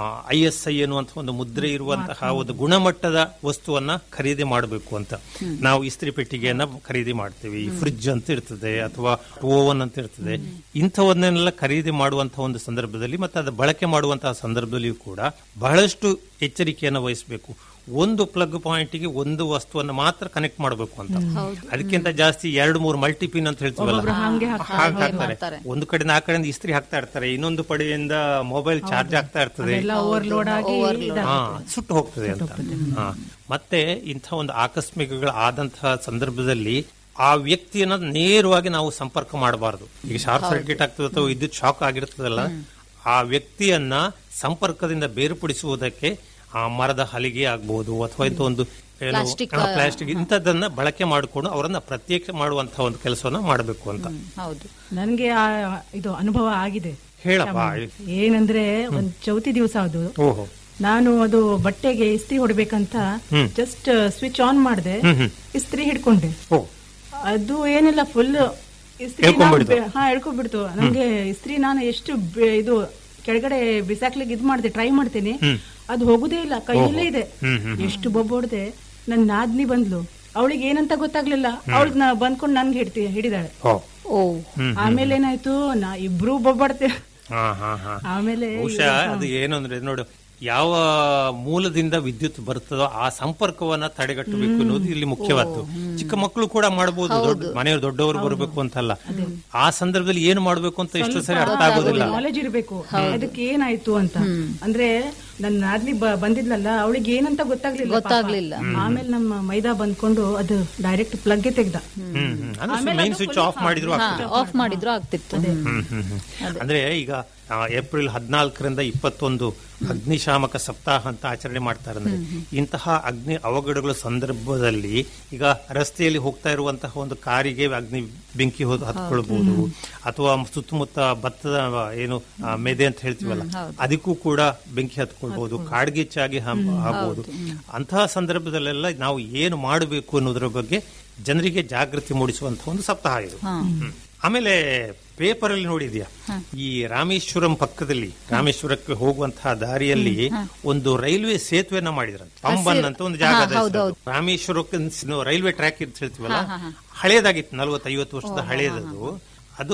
ಐ ಎಸ್ ಐ ಎನ್ನುವಂತಹ ಒಂದು ಮುದ್ರೆ ಇರುವಂತಹ ಒಂದು ಗುಣಮಟ್ಟದ ವಸ್ತುವನ್ನ ಖರೀದಿ ಮಾಡಬೇಕು ಅಂತ ನಾವು ಇಸ್ತ್ರಿ ಪೆಟ್ಟಿಗೆಯನ್ನ ಖರೀದಿ ಮಾಡ್ತೀವಿ ಫ್ರಿಡ್ಜ್ ಅಂತ ಇರ್ತದೆ ಅಥವಾ ಓವನ್ ಅಂತ ಇರ್ತದೆ ಇಂಥವನ್ನೆಲ್ಲ ಖರೀದಿ ಮಾಡುವಂತಹ ಒಂದು ಸಂದರ್ಭದಲ್ಲಿ ಮತ್ತೆ ಅದು ಬಳಕೆ ಮಾಡುವಂತಹ ಸಂದರ್ಭದಲ್ಲಿಯೂ ಕೂಡ ಬಹಳಷ್ಟು ಎಚ್ಚರಿಕೆಯನ್ನು ವಹಿಸಬೇಕು ಒಂದು ಪ್ಲಗ್ ಪಾಯಿಂಟ್ಗೆ ಒಂದು ವಸ್ತುವನ್ನು ಮಾತ್ರ ಕನೆಕ್ಟ್ ಮಾಡಬೇಕು ಅಂತ ಅದಕ್ಕಿಂತ ಜಾಸ್ತಿ ಎರಡು ಮೂರು ಮಲ್ಟಿಪಿನ್ ಅಂತ ಹೇಳ್ತೀವಲ್ಲ ಹಾಗೆ ಹಾಕ್ತಾರೆ ಒಂದು ಕಡೆಯಿಂದ ಆ ಕಡೆಯಿಂದ ಇಸ್ತ್ರಿ ಹಾಕ್ತಾ ಇರ್ತಾರೆ ಇನ್ನೊಂದು ಕಡೆಯಿಂದ ಮೊಬೈಲ್ ಚಾರ್ಜ್ ಆಗ್ತಾ ಇರ್ತದೆ ಎಲ್ಲ ಓವರ್ಲೋಡ್ ಆಗಿ ಹಾ ಸುಟ್ಟು ಹೋಗ್ತದೆ ಅಂತ ಹಾ. ಮತ್ತೆ ಇಂಥ ಒಂದು ಆಕಸ್ಮಿಕಗಳು ಆದಂತಹ ಸಂದರ್ಭದಲ್ಲಿ ಆ ವ್ಯಕ್ತಿಯನ್ನ ನೇರವಾಗಿ ನಾವು ಸಂಪರ್ಕ ಮಾಡಬಾರದು ಈಗ ಶಾರ್ಟ್ ಸರ್ಕ್ಯೂಟ್ ಆಗ್ತದೆ ಅಥವಾ ವಿದ್ಯುತ್ ಶಾಕ್ ಆಗಿರ್ತದಲ್ಲ ಆ ವ್ಯಕ್ತಿಯನ್ನ ಸಂಪರ್ಕದಿಂದ ಬೇರ್ಪಡಿಸುವುದಕ್ಕೆ ಆ ಮರದ ಹಲಿಗೆ ಆಗ್ಬಹುದು ಅಥವಾ ಇಂಥ ಒಂದು ಏನು, Plastic, ಆ, ಪ್ಲಾಸ್ಟಿಕ್ ಇಂಥದ್ದನ್ನ ಬಳಕೆ ಮಾಡಿಕೊಂಡು ಅವರನ್ನ ಪ್ರತ್ಯೇಕ ಮಾಡುವಂತಹ ಒಂದು ಕೆಲಸವನ್ನ ಮಾಡಬೇಕು ಅಂತ ಹೌದು ನನ್ಗೆ ಆ ಇದು ಅನುಭವ ಆಗಿದೆ ಹೇಳಪ್ಪ ಏನಂದ್ರೆ ಒಂದ್ ಚೌತಿ ದಿವಸ ಅದು ಓಹೋ ನಾನು ಅದು ಬಟ್ಟೆಗೆ ಇಸ್ತ್ರಿ ಹೊಡ್ಬೇಕಂತ ಹ್ಮ್. ಜಸ್ಟ್ ಸ್ವಿಚ್ ಆನ್ ಮಾಡಿದೆ ಹ್ಮ್ ಹ್ಮ್ ಇಸ್ತ್ರಿ ಹಿಡ್ಕೊಂಡೆ ಓ ಅದು ಏನಿಲ್ಲ ಫುಲ್ ಇಸ್ತ್ರಿ ಎಳ್ಕೊಂಡ್ಬಿಡ್ತು. ನಾನು ಬೆ- ಹಾ ಎಳ್ಕೊಂಡ್ಬಿಡ್ತು ನಂಗೆ ಇಸ್ತ್ರಿ ನಾನು ಎಷ್ಟು ಬೆ- ಇದು ಕೆಳಗಡೆ ಬಿಸಾಕ್ಲಿಕ್ಕೆ ಇದ್ ಮಾಡ್ದೆ ಟ್ರೈ ಮಾಡ್ತೇನೆ ಅದು ಹೋಗುದೇ ಇಲ್ಲ ಕೈಯಲ್ಲೇ ಇದೆ ಹ್ಮ್, ಹ್ಮ್, ಎಷ್ಟು ಬೊಬ್ಬೊಡ್ದೆ ನನ್ ನಾದ್ನಿ ಬಂದ್ಲು ಅವಳಿಗೆ ಏನಂತ ಗೊತ್ತಾಗ್ಲಿಲ್ಲ ಅವಳಿಗೆ ನಾ ಬಂದ್ಕೊಂಡು ನನ್ಗೆ ಹಿಡ್ತಿ ಹಿಡಿದಾಳೆ ಓ ಓ ಆಮೇಲೆ ಏನಾಯ್ತು ನಾ ಇಬ್ರು ಬೊಬ್ಬಾಡ್ತೇವೆ ಹಾ ಹಾ ಹಾ ಆಮೇಲೆ ಬಹುಶಃ ಅದು ಏನು ಅಂದ್ರೆ ನೋಡು ಯಾವ ಮೂಲದಿಂದ ವಿದ್ಯುತ್ ಬರ್ತದೋ ಆ ಸಂಪರ್ಕವನ್ನ ತಡೆಗಟ್ಟಬೇಕು ಅನ್ನೋದು ಇಲ್ಲಿ ಮುಖ್ಯವಾದ್ದು ಚಿಕ್ಕ ಮಕ್ಕಳು ಕೂಡ ಮಾಡಬಹುದು ದೊಡ್ಡ ಮನೆಯವರು ದೊಡ್ಡವರು ಬರಬೇಕು ಅಂತಲ್ಲ ಆ ಸಂದರ್ಭದಲ್ಲಿ ಏನು ಮಾಡಬೇಕು ಅಂತ ಎಷ್ಟು ಸರಿ ಅರ್ಥ ಆಗೋದಿಲ್ಲ ನಾಲೆಜ್ ಇರಬೇಕು ಅದಕ್ಕೆ ಏನಾಯ್ತು ಅಂತ ಅಂದ್ರೆ ನನ್ನ ನಾದ್ನಿ ಬ- ಬಂದಿದ್ಲಲ್ಲ ಅವಳಿಗೆ ಏನಂತ ಗೊತ್ತಾಗ್ಲಿಲ್ಲ ಪಾಪ. ಗೊತ್ತಾಗ್ಲಿಲ್ಲ. ಆಮೇಲೆ ನಮ್ಮ ಮೈದಾ ಬಂದ್ಕೊಂಡು ಅದು ಡೈರೆಕ್ಟ್ ಪ್ಲಗ್ಗೆ ತೆಗ್ದ ಹ್ಮ್ ಹ್ಮ್. ಅಂದ್ರೆ ಮೈನ್ ಸ್ವಿಚ್ ಆಫ್ ಮಾಡಿದ್ರು ಆಗ್ತದೆ. ಆಫ್ ಮಾಡಿದ್ರು ಆಗ್ತಿತ್ತು ಹ್ಮ್, ಹ್ಮ್, ಹ್ಮ್. ಅಂದ್ರೆ ಈಗ ಆ, ಏಪ್ರಿಲ್ ಹದಿನಾಲ್ಕರಿಂದ ಇಪ್ಪತ್ತೊಂದು ಅಗ್ನಿಶಾಮಕ ಸಪ್ತಾಹ ಅಂತ ಆಚರಣೆ ಮಾಡ್ತಾರೆ ಅಂದ್ರೆ ಇಂತಹ ಅಗ್ನಿ ಅವಘಡಗಳ ಸಂದರ್ಭದಲ್ಲಿ ಈಗ ರಸ್ತೆಯಲ್ಲಿ ಹೋಗ್ತಾ ಇರುವಂತಹ ಒಂದು ಕಾರಿಗೆ ಅಗ್ನಿ ಬೆಂಕಿ ಹೋದ್ ಹತ್ಕೊಳ್ಬಹುದು ಅಥವಾ ಸುತ್ತಮುತ್ತ ಭತ್ತದ ಏನು ಆ, ಮೆದೆ ಅಂತ ಹೇಳ್ತೀವಲ್ಲ ಅದಕ್ಕೂ ಕೂಡ ಬೆಂಕಿ ಹತ್ಕೊಳ್ಬಹುದು ಕಾಡ್ಗಿಚ್ಚಾಗಿ ಹಂ- ಆಗ್ಬಹುದು ಅಂತಹ ಸಂದರ್ಭದಲ್ಲೆಲ್ಲ ನಾವು ಏನು ಮಾಡಬೇಕು ಅನ್ನೋದ್ರ ಬಗ್ಗೆ ಜನರಿಗೆ ಜಾಗೃತಿ ಮೂಡಿಸುವಂತಹ ಒಂದು ಸಪ್ತಾಹ ಇದು ಹ್ಮ್. ಆಮೇಲೆ ಪೇಪರ್ ಅಲ್ಲಿ ನೋಡಿದ್ಯಾ ಈ ರಾಮೇಶ್ವರಂ ಪಕ್ಕದಲ್ಲಿ ರಾಮೇಶ್ವರಕ್ಕೆ ಹೋಗುವಂತಹ ದಾರಿಯಲ್ಲಿ ಒಂದು ರೈಲ್ವೆ ಸೇತುವೆನ ಮಾಡಿದ್ರಂತೆ ಪಂಬನ್ ಅಂತ ಒಂದು ಜಾಗ ಇದೆ ಹೆಸರು. ರಾಮೇಶ್ವರಕ್ಕೆ ನ- ರೈಲ್ವೆ ಟ್ರ್ಯಾಕ್ ಅಂತ ಹೇಳ್ತೀವಲ್ಲ ಹಳೇದಾಗಿತ್ತು ನಲ್ವತ್ತೈವತ್ತು ವರ್ಷದ ಹಳೇದದು ಅದು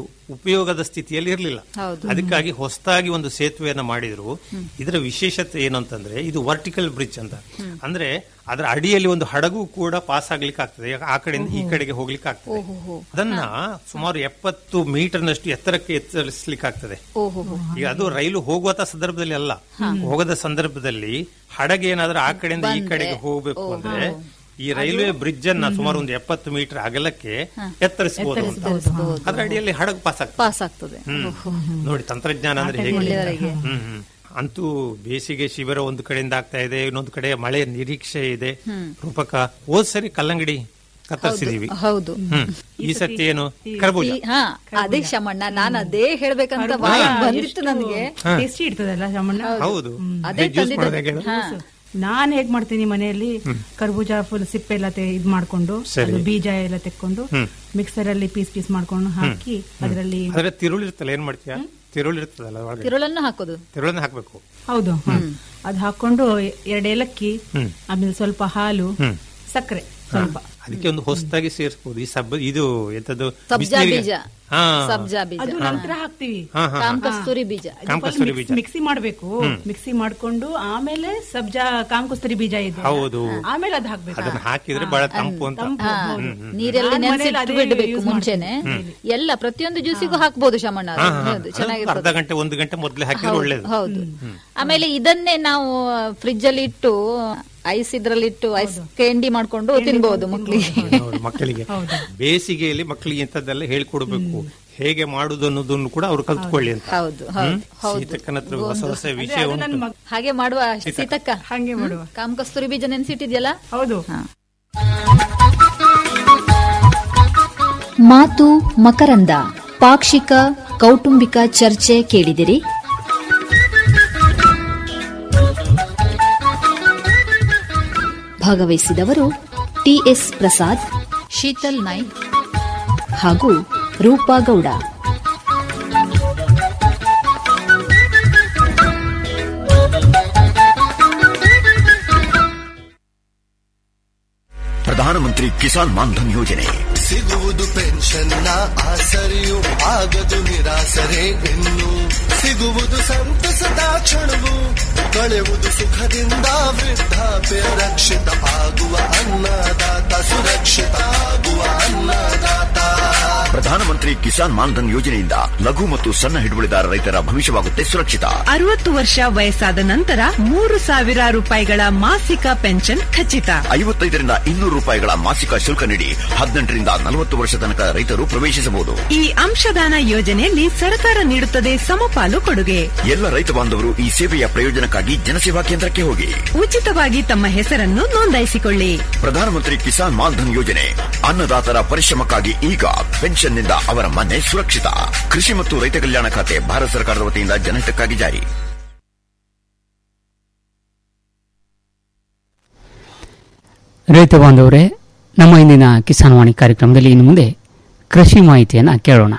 ಉಪಯೋಗದ ಸ್ಥಿತಿಯಲ್ಲಿ ಇರಲಿಲ್ಲ ಅದಕ್ಕಾಗಿ ಹೊಸದಾಗಿ ಒಂದು ಸೇತುವೆಯನ್ನ ಮಾಡಿದ್ರು ಇದರ ವಿಶೇಷತೆ ಏನು ಅಂತಂದ್ರೆ ಇದು ವರ್ಟಿಕಲ್ ಬ್ರಿಡ್ಜ್ ಅಂತ ಅಂದ್ರೆ ಅದರ ಅಡಿಯಲ್ಲಿ ಒಂದು ಹಡಗು ಕೂಡ ಪಾಸ್ ಆಗ್ಲಿಕ್ಕೆ ಆಗ್ತದೆ ಆ ಕಡೆಯಿಂದ ಈ ಕಡೆಗೆ ಹೋಗ್ಲಿಕ್ಕೆ ಆಗ್ತದೆ ಅದನ್ನ ಸುಮಾರು ಎಪ್ಪತ್ತು ಮೀಟರ್ನಷ್ಟು ಎತ್ತರಕ್ಕೆ ಎತ್ತರಿಸಲಿಕ್ಕೆ ಆಗ್ತದೆ ಓಹೋ ಈಗ ಅದು ರೈಲು ಹೋಗುವಂತ ಸಂದರ್ಭದಲ್ಲಿ ಅಲ್ಲ ಹೋಗದ ಸಂದರ್ಭದಲ್ಲಿ ಹಡಗು ಏನಾದ್ರೂ ಆ ಕಡೆಯಿಂದ ಈ ಕಡೆಗೆ ಹೋಗ್ಬೇಕು ಅಂದ್ರೆ ಈ ರೈಲ್ವೆ ಬ್ರಿಡ್ಜ್ ಅನ್ನ ಸುಮಾರು ಒಂದು ಎಪ್ಪತ್ತು ಮೀಟರ್ ಅಗಲಕ್ಕೆ ಎತ್ತರಿಸಬಹುದು ಅಂತ ಅದ್ರ ಅಡಿಯಲ್ಲಿ ಹಡಗು ಪಾಸ್ ಆಗ್ತದೆ ಪಾಸ್ ಆಗ್ತದೆ ಹ್ಮ್. ನೋಡಿ ತಂತ್ರಜ್ಞಾನ ಅಂದ್ರೆ ಹೇಗೆ ಹ್ಮ್ ಹ್ಮ್ ಅಂತೂ ಬೇಸಿಗೆ ಶಿಬಿರ ಒಂದು ಕಡೆಯಿಂದ ಆಗ್ತಾ ಇದೆ ಇನ್ನೊಂದು ಕಡೆ ಮಳೆ ನಿರೀಕ್ಷೆ ಇದೆ ರೂಪಕ ಹೋದ್ ಸರಿ ಕಲ್ಲಂಗಡಿ ಕತ್ತರಿಸಿದೀವಿ ಹೌದು ಹ್ಮ್ ಈ ಸತಿ ಏನು ಕರ್ಬೂಜ ಈ- ಹಾ ಅದೇ ಶಮಣ್ಣ ನಾನು ಅದೇ ಹೇಳ್ಬೇಕಂತ ಬಾಯಿ ಬಂದಿತ್ತು ನನಗೆ ಟೇಸ್ಟಿ ಇರ್ತದಲ್ಲ ಶಾಮಣ್ಣ ಹೌದು ಅದೇ ಜ್ಯೂಸ್ ತಂದಿದ್ದು. ಮಾಡೋದು ಹೇಳು ಹಾ. ನಾನ್ ಹೇಗ್ ಮಾಡ್ತೀನಿ ಮನೆಯಲ್ಲಿ ಕರ್ಬೂಜ ಫುಲ್ ಸಿಪ್ಪೆ ಎಲ್ಲ ತೆ- ಇದ್ ಮಾಡ್ಕೊಂಡು ಸರಿ. ಅದು ಬೀಜ ಎಲ್ಲ ತೆಕ್ಕೊಂಡು ಮಿಕ್ಸರ್ ಅಲ್ಲಿ ಪೀಸ್ ಪೀಸ್ ಮಾಡ್ಕೊಂಡು ಹಾಕಿ ಅದರಲ್ಲಿ ಆದ್ರೆ ತಿರುಳು ಇರ್ತಲ್ಲ ಏನ್ ಮಾಡ್ತೀಯ ತಿರುಳು ಇರ್ತದಲ್ಲ ಒಳಗಡೆ ತಿರುಳನ್ನು ಹಾಕೋದು ತಿರುಳನ್ನ ಹಾಕ್ಬೇಕು ಹೌದು ಅದ್ ಹಾಕೊಂಡು ಎರಡು ಏಲಕ್ಕಿ ಹ್ಮ್. ಆಮೇಲೆ ಸ್ವಲ್ಪ ಹಾಲು ಹ್ಮ್. ಸಕ್ಕರೆ ಸ್ವಲ್ಪ ಅದಕ್ಕೆ ಒಂದು ಹೊಸದಾಗಿ ಸೇರಿಸಬಹುದು ಈ ಸಬ್ಬ ಇದು ಎಂತದ್ದು ಸಬ್ಜಾ ಬಿಸಿನೀರಿಗೆ- ಬೀಜ ಹಾ ಸಬ್ಜಾ ಬೀಜ ಅದು ನಂತರ ಹಾಕ್ತಿವಿ ಹಾ ಹಾ ಕಾಮ್ ಕಸ್ತೂರಿ ಬೀಜ ಕಾಮ್ ಕಸ್ತೂರಿ ಬೀಜ ಮಿಕ್ಸಿ ಮಾಡ್ಬೇಕು ಮಿಕ್ಸಿ ಮಾಡ್ಕೊಂಡು ಆಮೇಲೆ ಸಬ್ಜಾ ಕಾಮ್ ಕಸ್ತೂರಿ ಬೀಜ ಇದೆ ಹೌದು ಆಮೇಲೆ ಅದ್ ಹಾಕ್ಬೇಕು ಅದನ್ನ ಹಾಕಿದ್ರೆ ಬಹಳ ತಂಪು ಅಂತ ತಂಪು, ಹಾ, ಹೌದು. ನೀರಲ್ಲಿ ನಾನ್ ಮನೇಲಿ ನೆನೆಸಿಟ್ಟು ಅದೇ ಬಿಡ್ಬೇಕು use ಮುಂಚೆನೆ ಎಲ್ಲ ಪ್ರತಿಯೊಂದು ಜ್ಯೂಸಿಗೂ ಹಾಕ್ಬೋದು ಶಮಣ್ಣ ಅದು. ಹಾ, ಹಾ, ಹಾ. ಹೌದು, ಅದು ಚೆನ್ನಾಗಿರ್ತದೆ ಅರ್ಧ ಗಂಟೆ ಒಂದು ಗಂಟೆ ಮೊದಲೇ ಹಾಕಿದ್ರೆ ಹೌದು, ಒಳ್ಳೇದು ಹೌದು ಆಮೇಲೆ ಇದನ್ನೇ ನಾವು ಫ್ರಿಜ್ ಅಲ್ಲಿ ಇಟ್ಟು ಐಸ್ ಇದ್ರಲ್ಲಿಟ್ಟು ಐಸ್ ಕ್ಯಾಂಡಿ ಮಾಡ್ಕೊಂಡು ತಿನ್ಬಹುದು ಮಕ್ಕಳಿಗೆ ನೋಡಿ ಮಕ್ಕಳಿಗೆ ಬೇಸಿಗೆಯಲ್ಲಿ ಮಕ್ಕಳಿಗೆ ಇಂಥದ್ದೆಲ್ಲ ಹೇಳ್ಕೊಡ್ಬೇಕು ಹೇಗೆ ಮಾಡುದು ಅನ್ನೋದನ್ನು ಕೂಡ ಅವ್ರು ಕಲ್ತ್ಕೊಳ್ಳಿ ಅಂತ ಹೌದು ಹೌದು ಹೌದು ಸೀತಕ್ಕನ ಹತ್ರ ಹೊಸ ಹೊಸ ವಿಷಯ ಅದು ನನ್ ಉಂಟು ಮಗ್- ಹಾಗೆ ಮಾಡುವ ಸೀತಕ್ಕ ಹಂಗೆ ಮಾಡುವ ಕಾಮ್ ಕಸ್ತೂರಿ ಬೀಜ ನೆನ್ಸಿಟ್ಟಿದ್ಯಲ್ಲ ಹೌದು ಮಾತು ಮಕರಂದ ಪಾಕ್ಷಿಕ ಕೌಟುಂಬಿಕ ಚರ್ಚೆ ಕೇಳಿದಿರಿ ಭಾಗವಹಿಸಿದವರು ಟಿಎಸ್ ಪ್ರಸಾದ್ ಶೀತಲ್ ನಾಯ್ಕ್ ಹಾಗೂ ರೂಪಾ ಗೌಡ ಪ್ರಧಾನಮಂತ್ರಿ ಕಿಸಾನ್ ಮಾನ್ಧನ್ ಯೋಜನೆ ಸಿಗುವುದು ಪೆನ್ಷನ್ನ ಆಸರೆಯು ಆಗದು ನಿರಾಸರೆ ಇನ್ನು ಸಿಗುವುದು ಸಂತಸದ ಕ್ಷಣವು ಕಳೆಯುವುದು ಸುಖದಿಂದ ವೃದ್ಧಾಪ್ಯ ರಕ್ಷಿತ ಆಗುವ ಅನ್ನದಾತ ಸುರಕ್ಷಿತ ಆಗುವ ಅನ್ನದಾತ ಪ್ರಧಾನಮಂತ್ರಿ ಕಿಸಾನ್ ಮಾನ್ಧನ್ ಯೋಜನೆಯಿಂದ ಲಘು ಮತ್ತು ಸಣ್ಣ ಹಿಡುವಳಿದಾರ ರೈತರ ಭವಿಷ್ಯವಾಗುತ್ತೆ ಸುರಕ್ಷಿತ ಅರವತ್ತು ವರ್ಷ ವಯಸ್ಸಾದ ನಂತರ ಮೂರು ಸಾವಿರ ರೂಪಾಯಿಗಳ ಮಾಸಿಕ ಪೆನ್ಷನ್ ಖಚಿತ ಐವತ್ತೈದರಿಂದ ಇನ್ನೂರು ರೂಪಾಯಿಗಳ ಮಾಸಿಕ ಶುಲ್ಕ ನೀಡಿ ಹದಿನೆಂಟರಿಂದ ನಲವತ್ತು ವರ್ಷ ತನಕ ರೈತರು ಪ್ರವೇಶಿಸಬಹುದು ಈ ಅಂಶದಾನ ಯೋಜನೆಯಲ್ಲಿ ಸರ್ಕಾರ ನೀಡುತ್ತದೆ ಸಮಪಾಲು ಕೊಡುಗೆ ಎಲ್ಲ ರೈತ ಬಾಂಧವರು ಈ ಸೇವೆಯ ಪ್ರಯೋಜನಕ್ಕಾಗಿ ಜನಸೇವಾ ಕೇಂದ್ರಕ್ಕೆ ಹೋಗಿ ಉಚಿತವಾಗಿ ತಮ್ಮ ಹೆಸರನ್ನು ನೋಂದಾಯಿಸಿಕೊಳ್ಳಿ ಪ್ರಧಾನಮಂತ್ರಿ ಕಿಸಾನ್ ಮಾನ್ಧನ್ ಯೋಜನೆ ಅನ್ನದಾತರ ಪರಿಶ್ರಮಕ್ಕಾಗಿ ಈಗ ಪೆನ್ಷನ್ನಿಂದ ಅವರ ಮನೆ ಸುರಕ್ಷಿತ ಕೃಷಿ ಮತ್ತು ರೈತ ಕಲ್ಯಾಣ ಖಾತೆ ಭಾರತ ಸರ್ಕಾರದ ವತಿಯಿಂದ ಜನಹಿತಕ್ಕಾಗಿ ಜಾರಿ ರೈತ ಬಾಂಧವರೇ ನಮ್ಮ ಇಂದಿನ ಕಿಸಾನ್ ವಾಣಿ ಕಾರ್ಯಕ್ರಮದಲ್ಲಿ ಇನ್ನು ಮುಂದೆ ಕೃಷಿ ಮಾಹಿತಿಯನ್ನು ಕೇಳೋಣ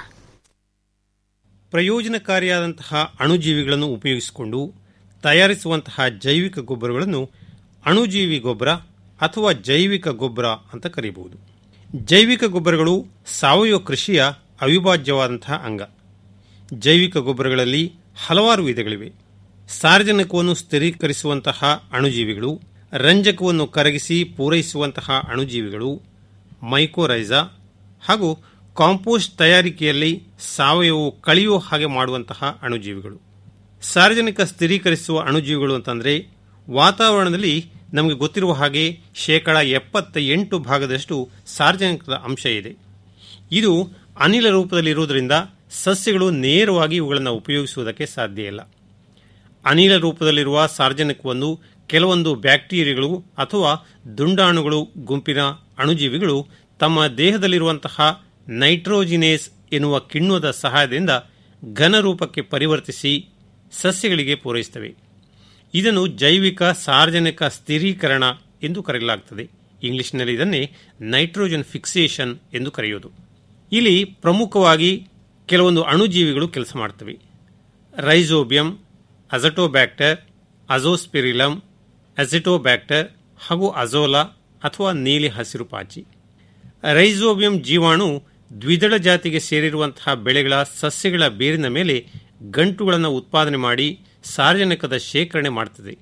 ಪ್ರಯೋಜನಕಾರಿಯಾದಂತಹ ಅಣುಜೀವಿಗಳನ್ನು ಉಪಯೋಗಿಸಿಕೊಂಡು ತಯಾರಿಸುವಂತಹ ಜೈವಿಕ ಗೊಬ್ಬರಗಳನ್ನು ಅಣುಜೀವಿ ಗೊಬ್ಬರ ಅಥವಾ ಜೈವಿಕ ಗೊಬ್ಬರ ಅಂತ ಕರೆಯಬಹುದು ಜೈವಿಕ ಗೊಬ್ಬರಗಳು ಸಾವಯವ ಕೃಷಿಯ ಅವಿಭಾಜ್ಯವಾದಂತಹ ಅಂಗ ಜೈವಿಕ ಗೊಬ್ಬರಗಳಲ್ಲಿ ಹಲವಾರು ವಿಧಗಳಿವೆ ಸಾರ್ವಜನಿಕವನ್ನು ಸ್ಥಿರೀಕರಿಸುವಂತಹ ಅಣುಜೀವಿಗಳು ರಂಜಕವನ್ನು ಕರಗಿಸಿ ಪೂರೈಸುವಂತಹ ಅಣುಜೀವಿಗಳು ಮೈಕೋರೈಸಾ ಹಾಗೂ ಕಾಂಪೋಸ್ಟ್ ತಯಾರಿಕೆಯಲ್ಲಿ ಸಾವಯವ ಕಳೆಯುವ ಹಾಗೆ ಮಾಡುವಂತಹ ಅಣುಜೀವಿಗಳು ಸಾರ್ವಜನಿಕ ಸ್ಥಿರೀಕರಿಸುವ ಅಣುಜೀವಿಗಳು ಅಂತಂದರೆ ವಾತಾವರಣದಲ್ಲಿ ನಮಗೆ ಗೊತ್ತಿರುವ ಹಾಗೆ ಶೇಕಡ ಎಪ್ಪತ್ತ ಎಂಟು ಭಾಗದಷ್ಟು ಸಾರ್ವಜನಿಕದ ಅಂಶ ಇದೆ ಇದು ಅನಿಲ ರೂಪದಲ್ಲಿರುವುದರಿಂದ ಸಸ್ಯಗಳು ನೇರವಾಗಿ ಇವುಗಳನ್ನು ಉಪಯೋಗಿಸುವುದಕ್ಕೆ ಸಾಧ್ಯ ಇಲ್ಲ ಅನಿಲ ರೂಪದಲ್ಲಿರುವ ಸಾರ್ವಜನಿಕವನ್ನು ಕೆಲವೊಂದು ಬ್ಯಾಕ್ಟೀರಿಯಾಗಳು ಅಥವಾ ದುಂಡಾಣುಗಳು ಗುಂಪಿನ ಅಣುಜೀವಿಗಳು ತಮ್ಮ ದೇಹದಲ್ಲಿರುವಂತಹ ನೈಟ್ರೋಜಿನೇಸ್ ಎನ್ನುವ ಕಿಣ್ವದ ಸಹಾಯದಿಂದ ಘನರೂಪಕ್ಕೆ ಪರಿವರ್ತಿಸಿ ಸಸ್ಯಗಳಿಗೆ ಪೂರೈಸುತ್ತವೆ ಇದನ್ನು ಜೈವಿಕ ಸಾರ್ವಜನಿಕ ಸ್ಥಿರೀಕರಣ ಎಂದು ಕರೆಯಲಾಗುತ್ತದೆ ಇಂಗ್ಲಿಷ್ನಲ್ಲಿ ಇದನ್ನೇ ನೈಟ್ರೋಜನ್ ಫಿಕ್ಸೇಷನ್ ಎಂದು ಕರೆಯುವುದು ಇಲ್ಲಿ ಪ್ರಮುಖವಾಗಿ ಕೆಲವೊಂದು ಅಣುಜೀವಿಗಳು ಕೆಲಸ ಮಾಡ್ತವೆ ರೈಸೋಬಿಯಂ ಅಜಟೋಬ್ಯಾಕ್ಟರ್ ಅಜೋಸ್ಪಿರಿಲಮ್ ಅಜಿಟೋಬ್ಯಾಕ್ಟರ್ ಹಾಗೂ ಅಜೋಲಾ ಅಥವಾ ನೀಲಿ ಹಸಿರು ಪಾಚಿ ರೈಸೋಬಿಯಂ ಜೀವಾಣು ದ್ವಿದಳ ಜಾತಿಗೆ ಸೇರಿರುವಂತಹ ಬೆಳೆಗಳ ಸಸ್ಯಗಳ ಬೇರಿನ ಮೇಲೆ ಗಂಟುಗಳನ್ನು ಉತ್ಪಾದನೆ ಮಾಡಿ ಸಾರ್ವಜನಿಕದ ಶೇಖರಣೆ ಮಾಡುತ್ತದೆ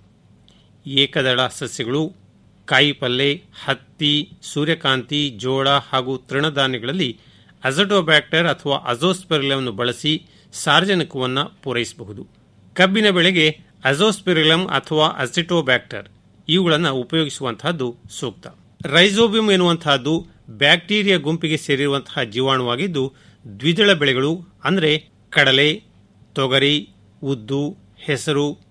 ಏಕದಳ ಸಸ್ಯಗಳು ಕಾಯಿಪಲ್ಲೆ ಹತ್ತಿ ಸೂರ್ಯಕಾಂತಿ ಜೋಳ ಹಾಗೂ ತೃಣಧಾನ್ಯಗಳಲ್ಲಿ ಅಜಟೋಬ್ಯಾಕ್ಟರ್ ಅಥವಾ ಅಜೋಸ್ಪೆರಿಲಮ್ನು ಬಳಸಿ ಸಾರ್ವಜನಿಕವನ್ನು ಪೂರೈಸಬಹುದು ಕಬ್ಬಿನ ಬೆಳೆಗೆ ಅಜೋಸ್ಪೆರಿಲಮ್ ಅಥವಾ ಅಸಿಟೋಬ್ಯಾಕ್ಟರ್ ಇವುಗಳನ್ನು ಉಪಯೋಗಿಸುವಂತಹದ್ದು ಸೂಕ್ತ ರೈಸೋಬಿಯಂ ಎನ್ನುವಂತಹದ್ದು ಬ್ಯಾಕ್ಟೀರಿಯಾ ಗುಂಪಿಗೆ ಸೇರಿರುವಂತಹ ಜೀವಾಣುವಾಗಿದ್ದು ದ್ವಿದಳ ಬೆಳೆಗಳು ಅಂದರೆ ಕಡಲೆ ತೊಗರಿ ಉದ್ದು ಹೆಸರು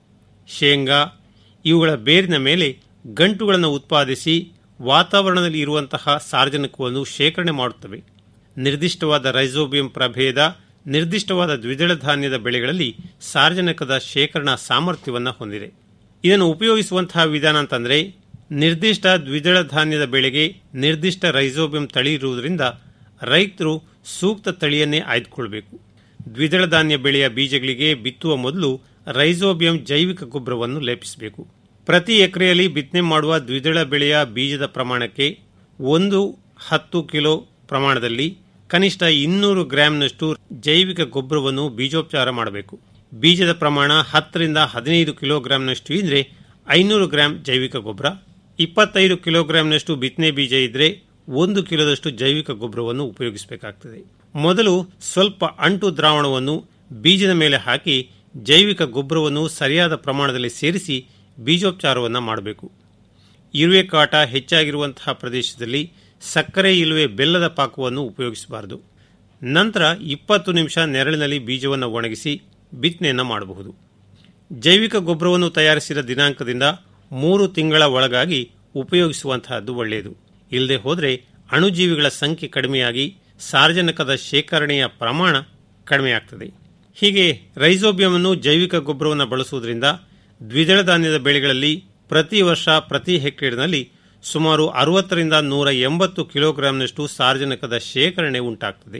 ಶೇಂಗಾ ಇವುಗಳ ಬೇರಿನ ಮೇಲೆ ಗಂಟುಗಳನ್ನು ಉತ್ಪಾದಿಸಿ ವಾತಾವರಣದಲ್ಲಿ ಇರುವಂತಹ ಸಾರ್ವಜನಿಕವನ್ನು ಶೇಖರಣೆ ಮಾಡುತ್ತವೆ ನಿರ್ದಿಷ್ಟವಾದ ರೈಸೋಬಿಯಂ ಪ್ರಭೇದ ನಿರ್ದಿಷ್ಟವಾದ ದ್ವಿದಳ ಧಾನ್ಯದ ಬೆಳೆಗಳಲ್ಲಿ ಸಾರ್ವಜನಿಕದ ಶೇಖರಣಾ ಸಾಮರ್ಥ್ಯವನ್ನು ಹೊಂದಿದೆ ಇದನ್ನು ಉಪಯೋಗಿಸುವಂತಹ ವಿಧಾನ ಅಂತಂದ್ರೆ ನಿರ್ದಿಷ್ಟ ದ್ವಿದಳ ಧಾನ್ಯದ ಬೆಳೆಗೆ ನಿರ್ದಿಷ್ಟ ರೈಸೋಬಿಯಂ ತಳಿ ಇರುವುದರಿಂದ ರೈತರು ಸೂಕ್ತ ತಳಿಯನ್ನೇ ಆಯ್ದುಕೊಳ್ಬೇಕು ದ್ವಿದಳ ಧಾನ್ಯ ಬೆಳೆಯ ಬೀಜಗಳಿಗೆ ಬಿತ್ತುವ ಮೊದಲು ರೈಸೋಬಿಯಂ ಜೈವಿಕ ಗೊಬ್ಬರವನ್ನು ಲೇಪಿಸಬೇಕು ಪ್ರತಿ ಎಕರೆಯಲ್ಲಿ ಬಿತ್ತನೆ ಮಾಡುವ ದ್ವಿದಳ ಬೆಳೆಯ ಬೀಜದ ಪ್ರಮಾಣಕ್ಕೆ ಒಂದು ಹತ್ತು ಕಿಲೋ ಪ್ರಮಾಣದಲ್ಲಿ ಕನಿಷ್ಠ ಇನ್ನೂರು ಗ್ರಾಂನಷ್ಟು ಜೈವಿಕ ಗೊಬ್ಬರವನ್ನು ಬೀಜೋಪಚಾರ ಮಾಡಬೇಕು ಬೀಜದ ಪ್ರಮಾಣ ಹತ್ತರಿಂದ ಹದಿನೈದು ಕಿಲೋಗ್ರಾಂನಷ್ಟು ಇದ್ರೆ ಐನೂರು ಗ್ರಾಂ ಜೈವಿಕ ಗೊಬ್ಬರ ಇಪ್ಪತ್ತೈದು ಕಿಲೋಗ್ರಾಂನಷ್ಟು ಬಿತ್ತನೆ ಬೀಜ ಇದ್ರೆ ಒಂದು ಕಿಲೋದಷ್ಟು ಜೈವಿಕ ಗೊಬ್ಬರವನ್ನು ಉಪಯೋಗಿಸಬೇಕಾಗ್ತದೆ ಮೊದಲು ಸ್ವಲ್ಪ ಅಂಟು ದ್ರಾವಣವನ್ನು ಬೀಜದ ಮೇಲೆ ಹಾಕಿ ಜೈವಿಕ ಗೊಬ್ಬರವನ್ನು ಸರಿಯಾದ ಪ್ರಮಾಣದಲ್ಲಿ ಸೇರಿಸಿ ಬೀಜೋಪಚಾರವನ್ನು ಮಾಡಬೇಕು ಇರುವೆ ಕಾಟ ಹೆಚ್ಚಾಗಿರುವಂತಹ ಪ್ರದೇಶದಲ್ಲಿ ಸಕ್ಕರೆ ಇಲ್ಲವೇ ಬೆಲ್ಲದ ಪಾಕವನ್ನು ಉಪಯೋಗಿಸಬಾರದು ನಂತರ ಇಪ್ಪತ್ತು ನಿಮಿಷ ನೆರಳಿನಲ್ಲಿ ಬೀಜವನ್ನು ಒಣಗಿಸಿ ಬಿತ್ತನೆಯನ್ನು ಮಾಡಬಹುದು ಜೈವಿಕ ಗೊಬ್ಬರವನ್ನು ತಯಾರಿಸಿದ ದಿನಾಂಕದಿಂದ ಮೂರು ತಿಂಗಳ ಒಳಗಾಗಿ ಉಪಯೋಗಿಸುವಂತಹದ್ದು ಒಳ್ಳೆಯದು ಇಲ್ಲದೆ ಹೋದರೆ ಅಣುಜೀವಿಗಳ ಸಂಖ್ಯೆ ಕಡಿಮೆಯಾಗಿ ಸಾರ್ವಜನಿಕದ ಶೇಖರಣೆಯ ಪ್ರಮಾಣ ಕಡಿಮೆಯಾಗ್ತದೆ ಹೀಗೆ ರೈಸೋಬಿಯಂ ಜೈವಿಕ ಗೊಬ್ಬರವನ್ನು ಬಳಸುವುದರಿಂದ ದ್ವಿದಳ ಧಾನ್ಯದ ಬೆಳೆಗಳಲ್ಲಿ ಪ್ರತಿ ವರ್ಷ ಪ್ರತಿ ಹೆಕ್ಟೇರ್ನಲ್ಲಿ ಸುಮಾರು ಅರವತ್ತರಿಂದ ನೂರ ಎಂಬತ್ತು ಕಿಲೋಗ್ರಾಂನಷ್ಟು ಸಾರ್ವಜನಿಕದ ಶೇಖರಣೆ ಉಂಟಾಗ್ತದೆ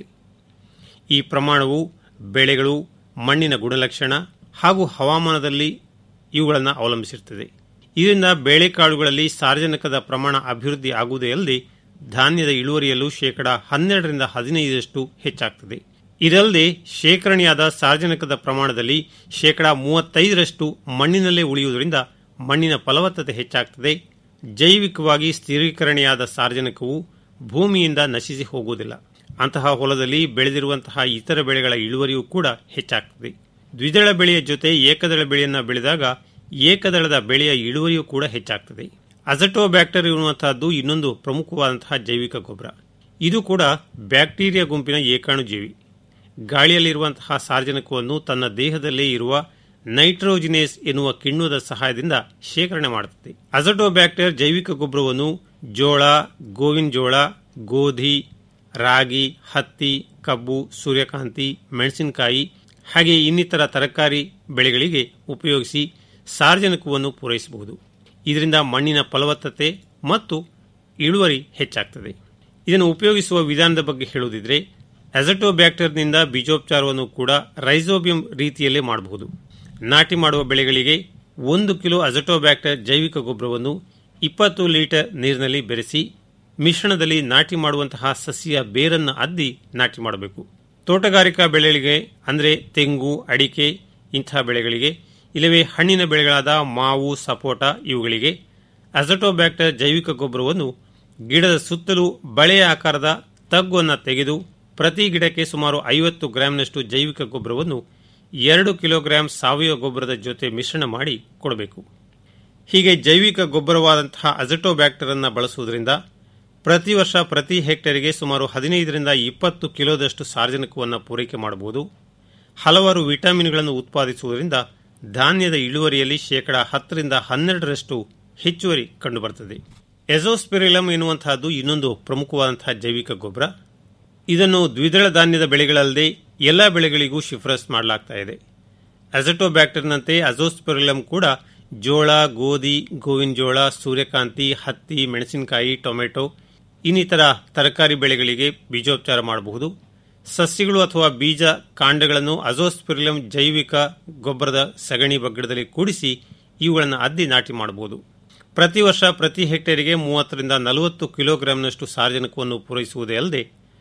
ಈ ಪ್ರಮಾಣವು ಬೆಳೆಗಳು ಮಣ್ಣಿನ ಗುಣಲಕ್ಷಣ ಹಾಗೂ ಹವಾಮಾನದಲ್ಲಿ ಇವುಗಳನ್ನು ಅವಲಂಬಿಸಿರುತ್ತದೆ ಇದರಿಂದ ಬೇಳೆಕಾಳುಗಳಲ್ಲಿ ಸಾರ್ವಜನಿಕದ ಪ್ರಮಾಣ ಅಭಿವೃದ್ಧಿ ಆಗುವುದೇ ಅಲ್ಲದೆ ಧಾನ್ಯದ ಇಳುವರಿಯಲ್ಲೂ ಶೇಕಡ ಹನ್ನೆರಡರಿಂದ ಹದಿನೈದರಷ್ಟು ಹೆಚ್ಚಾಗ್ತದೆ ಇದಲ್ಲದೆ ಶೇಖರಣೆಯಾದ ಸಾರ್ವಜನಿಕದ ಪ್ರಮಾಣದಲ್ಲಿ ಶೇಕಡ ಮೂವತ್ತೈದರಷ್ಟು ಮಣ್ಣಿನಲ್ಲೇ ಉಳಿಯುವುದರಿಂದ ಮಣ್ಣಿನ ಫಲವತ್ತತೆ ಹೆಚ್ಚಾಗ್ತದೆ ಜೈವಿಕವಾಗಿ ಸ್ಥಿರೀಕರಣೆಯಾದ ಸಾರ್ವಜನಿಕವು ಭೂಮಿಯಿಂದ ನಶಿಸಿ ಹೋಗುವುದಿಲ್ಲ ಅಂತಹ ಹೊಲದಲ್ಲಿ ಬೆಳೆದಿರುವಂತಹ ಇತರ ಬೆಳೆಗಳ ಇಳುವರಿಯೂ ಕೂಡ ಹೆಚ್ಚಾಗ್ತದೆ ದ್ವಿದಳ ಬೆಳೆಯ ಜೊತೆ ಏಕದಳ ಬೆಳೆಯನ್ನು ಬೆಳೆದಾಗ ಏಕದಳದ ಬೆಳೆಯ ಇಳುವರಿಯೂ ಕೂಡ ಹೆಚ್ಚಾಗ್ತದೆ ಅಜಟೋಬ್ಯಾಕ್ಟರ್ ಇರುವಂತಹದ್ದು ಇನ್ನೊಂದು ಪ್ರಮುಖವಾದಂತಹ ಜೈವಿಕ ಗೊಬ್ಬರ ಇದು ಕೂಡ ಬ್ಯಾಕ್ಟೀರಿಯಾ ಗುಂಪಿನ ಏಕಾಣುಜೀವಿ ಗಾಳಿಯಲ್ಲಿರುವಂತಹ ಸಾರ್ವಜನಿಕವನ್ನು ತನ್ನ ದೇಹದಲ್ಲೇ ಇರುವ ನೈಟ್ರೋಜಿನೇಸ್ ಎನ್ನುವ ಕಿಣ್ವದ ಸಹಾಯದಿಂದ ಶೇಖರಣೆ ಮಾಡುತ್ತದೆ ಅಜಟೋಬ್ಯಾಕ್ಟರ್ ಜೈವಿಕ ಗೊಬ್ಬರವನ್ನು ಜೋಳ ಗೋವಿನ ಜೋಳ ಗೋಧಿ ರಾಗಿ ಹತ್ತಿ ಕಬ್ಬು ಸೂರ್ಯಕಾಂತಿ ಮೆಣಸಿನಕಾಯಿ ಹಾಗೆ ಇನ್ನಿತರ ತರಕಾರಿ ಬೆಳೆಗಳಿಗೆ ಉಪಯೋಗಿಸಿ ಸಾರ್ವಜನಿಕವನ್ನು ಪೂರೈಸಬಹುದು ಇದರಿಂದ ಮಣ್ಣಿನ ಫಲವತ್ತತೆ ಮತ್ತು ಇಳುವರಿ ಹೆಚ್ಚಾಗ್ತದೆ ಇದನ್ನು ಉಪಯೋಗಿಸುವ ವಿಧಾನದ ಬಗ್ಗೆ ಹೇಳುವುದಿದ್ರೆ ಅಜಟೋಬ್ಯಾಕ್ಟರ್ನಿಂದ ಬೀಜೋಪಚಾರವನ್ನು ಕೂಡ ರೈಸೋಬಿಯಂ ರೀತಿಯಲ್ಲೇ ಮಾಡಬಹುದು ನಾಟಿ ಮಾಡುವ ಬೆಳೆಗಳಿಗೆ ಒಂದು ಕಿಲೋ ಅಜಟೋಬ್ಯಾಕ್ಟರ್ ಜೈವಿಕ ಗೊಬ್ಬರವನ್ನು ಇಪ್ಪತ್ತು ಲೀಟರ್ ನೀರಿನಲ್ಲಿ ಬೆರೆಸಿ ಮಿಶ್ರಣದಲ್ಲಿ ನಾಟಿ ಮಾಡುವಂತಹ ಸಸ್ಯ ಬೇರನ್ನು ಅದ್ದಿ ನಾಟಿ ಮಾಡಬೇಕು ತೋಟಗಾರಿಕಾ ಬೆಳೆಗಳಿಗೆ ಅಂದರೆ ತೆಂಗು ಅಡಿಕೆ ಇಂತಹ ಬೆಳೆಗಳಿಗೆ ಇಲ್ಲವೇ ಹಣ್ಣಿನ ಬೆಳೆಗಳಾದ ಮಾವು ಸಪೋಟ ಇವುಗಳಿಗೆ ಅಜಟೋಬ್ಯಾಕ್ಟರ್ ಜೈವಿಕ ಗೊಬ್ಬರವನ್ನು ಗಿಡದ ಸುತ್ತಲೂ ಬಳೆಯ ಆಕಾರದ ತಗ್ಗನ್ನು ತೆಗೆದು ಪ್ರತಿ ಗಿಡಕ್ಕೆ ಸುಮಾರು ಐವತ್ತು ಗ್ರಾಂನಷ್ಟು ಜೈವಿಕ ಗೊಬ್ಬರವನ್ನು ಎರಡು ಕಿಲೋಗ್ರಾಂ ಸಾವಯವ ಗೊಬ್ಬರದ ಜೊತೆ ಮಿಶ್ರಣ ಮಾಡಿ ಕೊಡಬೇಕು ಹೀಗೆ ಜೈವಿಕ ಗೊಬ್ಬರವಾದಂತಹ ಅಜಟೋಬ್ಯಾಕ್ಟರ್ ಅನ್ನು ಬಳಸುವುದರಿಂದ ಪ್ರತಿ ವರ್ಷ ಪ್ರತಿ ಹೆಕ್ಟೇರ್ಗೆ ಸುಮಾರು ಹದಿನೈದರಿಂದ ಇಪ್ಪತ್ತು ಕಿಲೋದಷ್ಟು ಸಾರ್ವಜನಿಕವನ್ನು ಪೂರೈಕೆ ಮಾಡಬಹುದು ಹಲವಾರು ವಿಟಮಿನ್ಗಳನ್ನು ಉತ್ಪಾದಿಸುವುದರಿಂದ ಧಾನ್ಯದ ಇಳುವರಿಯಲ್ಲಿ ಶೇಕಡಾ ಹತ್ತರಿಂದ ಹನ್ನೆರಡರಷ್ಟು ಹೆಚ್ಚುವರಿ ಕಂಡುಬರುತ್ತದೆ ಎಜೋಸ್ಪಿರಿಲಮ್ ಎನ್ನುವಂತಹದ್ದು ಇನ್ನೊಂದು ಪ್ರಮುಖವಾದಂತಹ ಜೈವಿಕ ಗೊಬ್ಬರ ಇದನ್ನು ದ್ವಿದಳ ಧಾನ್ಯದ ಬೆಳೆಗಳಲ್ಲದೆ ಎಲ್ಲ ಬೆಳೆಗಳಿಗೂ ಶಿಫಾರಸ್ ಮಾಡಲಾಗ್ತಾ ಇದೆ ಅಜಟೋಬ್ಯಾಕ್ಟರ್ನಂತೆ ಅಜೋಸ್ಪಿರಿಲಮ್ ಕೂಡ ಜೋಳ ಗೋಧಿ ಗೋವಿನ ಜೋಳ ಸೂರ್ಯಕಾಂತಿ ಹತ್ತಿ ಮೆಣಸಿನಕಾಯಿ ಟೊಮೆಟೊ ಇನ್ನಿತರ ತರಕಾರಿ ಬೆಳೆಗಳಿಗೆ ಬೀಜೋಪಚಾರ ಮಾಡಬಹುದು ಸಸ್ಯಗಳು ಅಥವಾ ಬೀಜ ಕಾಂಡಗಳನ್ನು ಅಜೋಸ್ಪಿರಿಲಮ್ ಜೈವಿಕ ಗೊಬ್ಬರದ ಸಗಣಿ ಬಗ್ಗಡದಲ್ಲಿ ಕೂಡಿಸಿ ಇವುಗಳನ್ನು ಅದ್ದಿ ನಾಟಿ ಮಾಡಬಹುದು ಪ್ರತಿ ವರ್ಷ ಪ್ರತಿ ಹೆಕ್ಟೇರಿಗೆ ಮೂವತ್ತರಿಂದ ನಲವತ್ತು ಕಿಲೋಗ್ರಾಂನಷ್ಟು ಸಾರ್ವಜನಿಕವನ್ನು ಪೂರೈಸುವುದೇ ಅಲ್ಲದೆ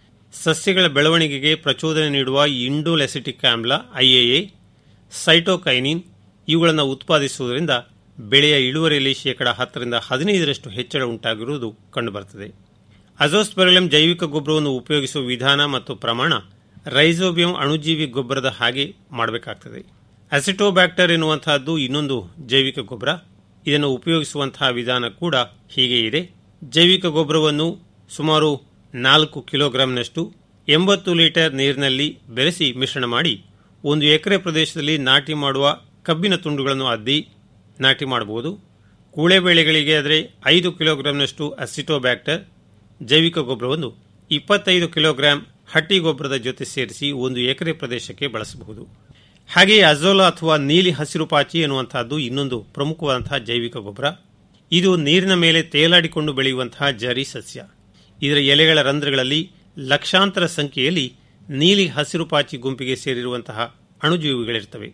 ಸಸ್ಯಗಳ ಬೆಳವಣಿಗೆಗೆ ಪ್ರಚೋದನೆ ನೀಡುವ ಇಂಡೋಲೆಸಿಟಿಕ್ ಆಮ್ಲ ಐಎಎ ಸೈಟೋಕೈನಿನ್ ಇವುಗಳನ್ನು ಉತ್ಪಾದಿಸುವುದರಿಂದ ಬೆಳೆಯ ಇಳುವರಿಯಲ್ಲಿ ಶೇಕಡ ಹತ್ತರಿಂದ ಹದಿನೈದರಷ್ಟು ಹೆಚ್ಚಳ ಉಂಟಾಗಿರುವುದು ಕಂಡುಬರುತ್ತದೆ ಅಜೋಸ್ಪೆರಲಂ ಜೈವಿಕ ಗೊಬ್ಬರವನ್ನು ಉಪಯೋಗಿಸುವ ವಿಧಾನ ಮತ್ತು ಪ್ರಮಾಣ ರೈಸೋಬಿಯಂ ಅಣುಜೀವಿ ಗೊಬ್ಬರದ ಹಾಗೆ ಮಾಡಬೇಕಾಗ್ತದೆ ಅಸಿಟೋಬ್ಯಾಕ್ಟರ್ ಎನ್ನುವಂತಹದ್ದು ಇನ್ನೊಂದು ಜೈವಿಕ ಗೊಬ್ಬರ ಇದನ್ನು ಉಪಯೋಗಿಸುವಂತಹ ವಿಧಾನ ಕೂಡ ಹೀಗೆ ಇದೆ ಜೈವಿಕ ಗೊಬ್ಬರವನ್ನು ಸುಮಾರು ನಾಲ್ಕು ಕಿಲೋಗ್ರಾಂನಷ್ಟು ಎಂಬತ್ತು ಲೀಟರ್ ನೀರಿನಲ್ಲಿ ಬೆರೆಸಿ ಮಿಶ್ರಣ ಮಾಡಿ ಒಂದು ಎಕರೆ ಪ್ರದೇಶದಲ್ಲಿ ನಾಟಿ ಮಾಡುವ ಕಬ್ಬಿನ ತುಂಡುಗಳನ್ನು ಅದ್ದಿ ನಾಟಿ ಮಾಡಬಹುದು ಕೂಳೆ ಬೆಳೆಗಳಿಗೆ ಆದರೆ ಐದು ಕಿಲೋಗ್ರಾಂನಷ್ಟು ಅಸಿಟೋಬ್ಯಾಕ್ಟರ್ ಜೈವಿಕ ಗೊಬ್ಬರವನ್ನು ಇಪ್ಪತ್ತೈದು ಕಿಲೋಗ್ರಾಂ ಹಟ್ಟಿ ಗೊಬ್ಬರದ ಜೊತೆ ಸೇರಿಸಿ ಒಂದು ಎಕರೆ ಪ್ರದೇಶಕ್ಕೆ ಬಳಸಬಹುದು ಹಾಗೆಯೇ ಅಜೋಲಾ ಅಥವಾ ನೀಲಿ ಹಸಿರು ಪಾಚಿ ಎನ್ನುವಂತಹದ್ದು ಇನ್ನೊಂದು ಪ್ರಮುಖವಾದಂತಹ ಜೈವಿಕ ಗೊಬ್ಬರ ಇದು ನೀರಿನ ಮೇಲೆ ತೇಲಾಡಿಕೊಂಡು ಬೆಳೆಯುವಂತಹ ಜರಿ ಸಸ್ಯ ಇದರ ಎಲೆಗಳ ರಂಧ್ರಗಳಲ್ಲಿ ಲಕ್ಷಾಂತರ ಸಂಖ್ಯೆಯಲ್ಲಿ ನೀಲಿ ಹಸಿರು ಪಾಚಿ ಗುಂಪಿಗೆ ಸೇರಿರುವಂತಹ ಅಣುಜೀವಿಗಳಿರ್ತವೆ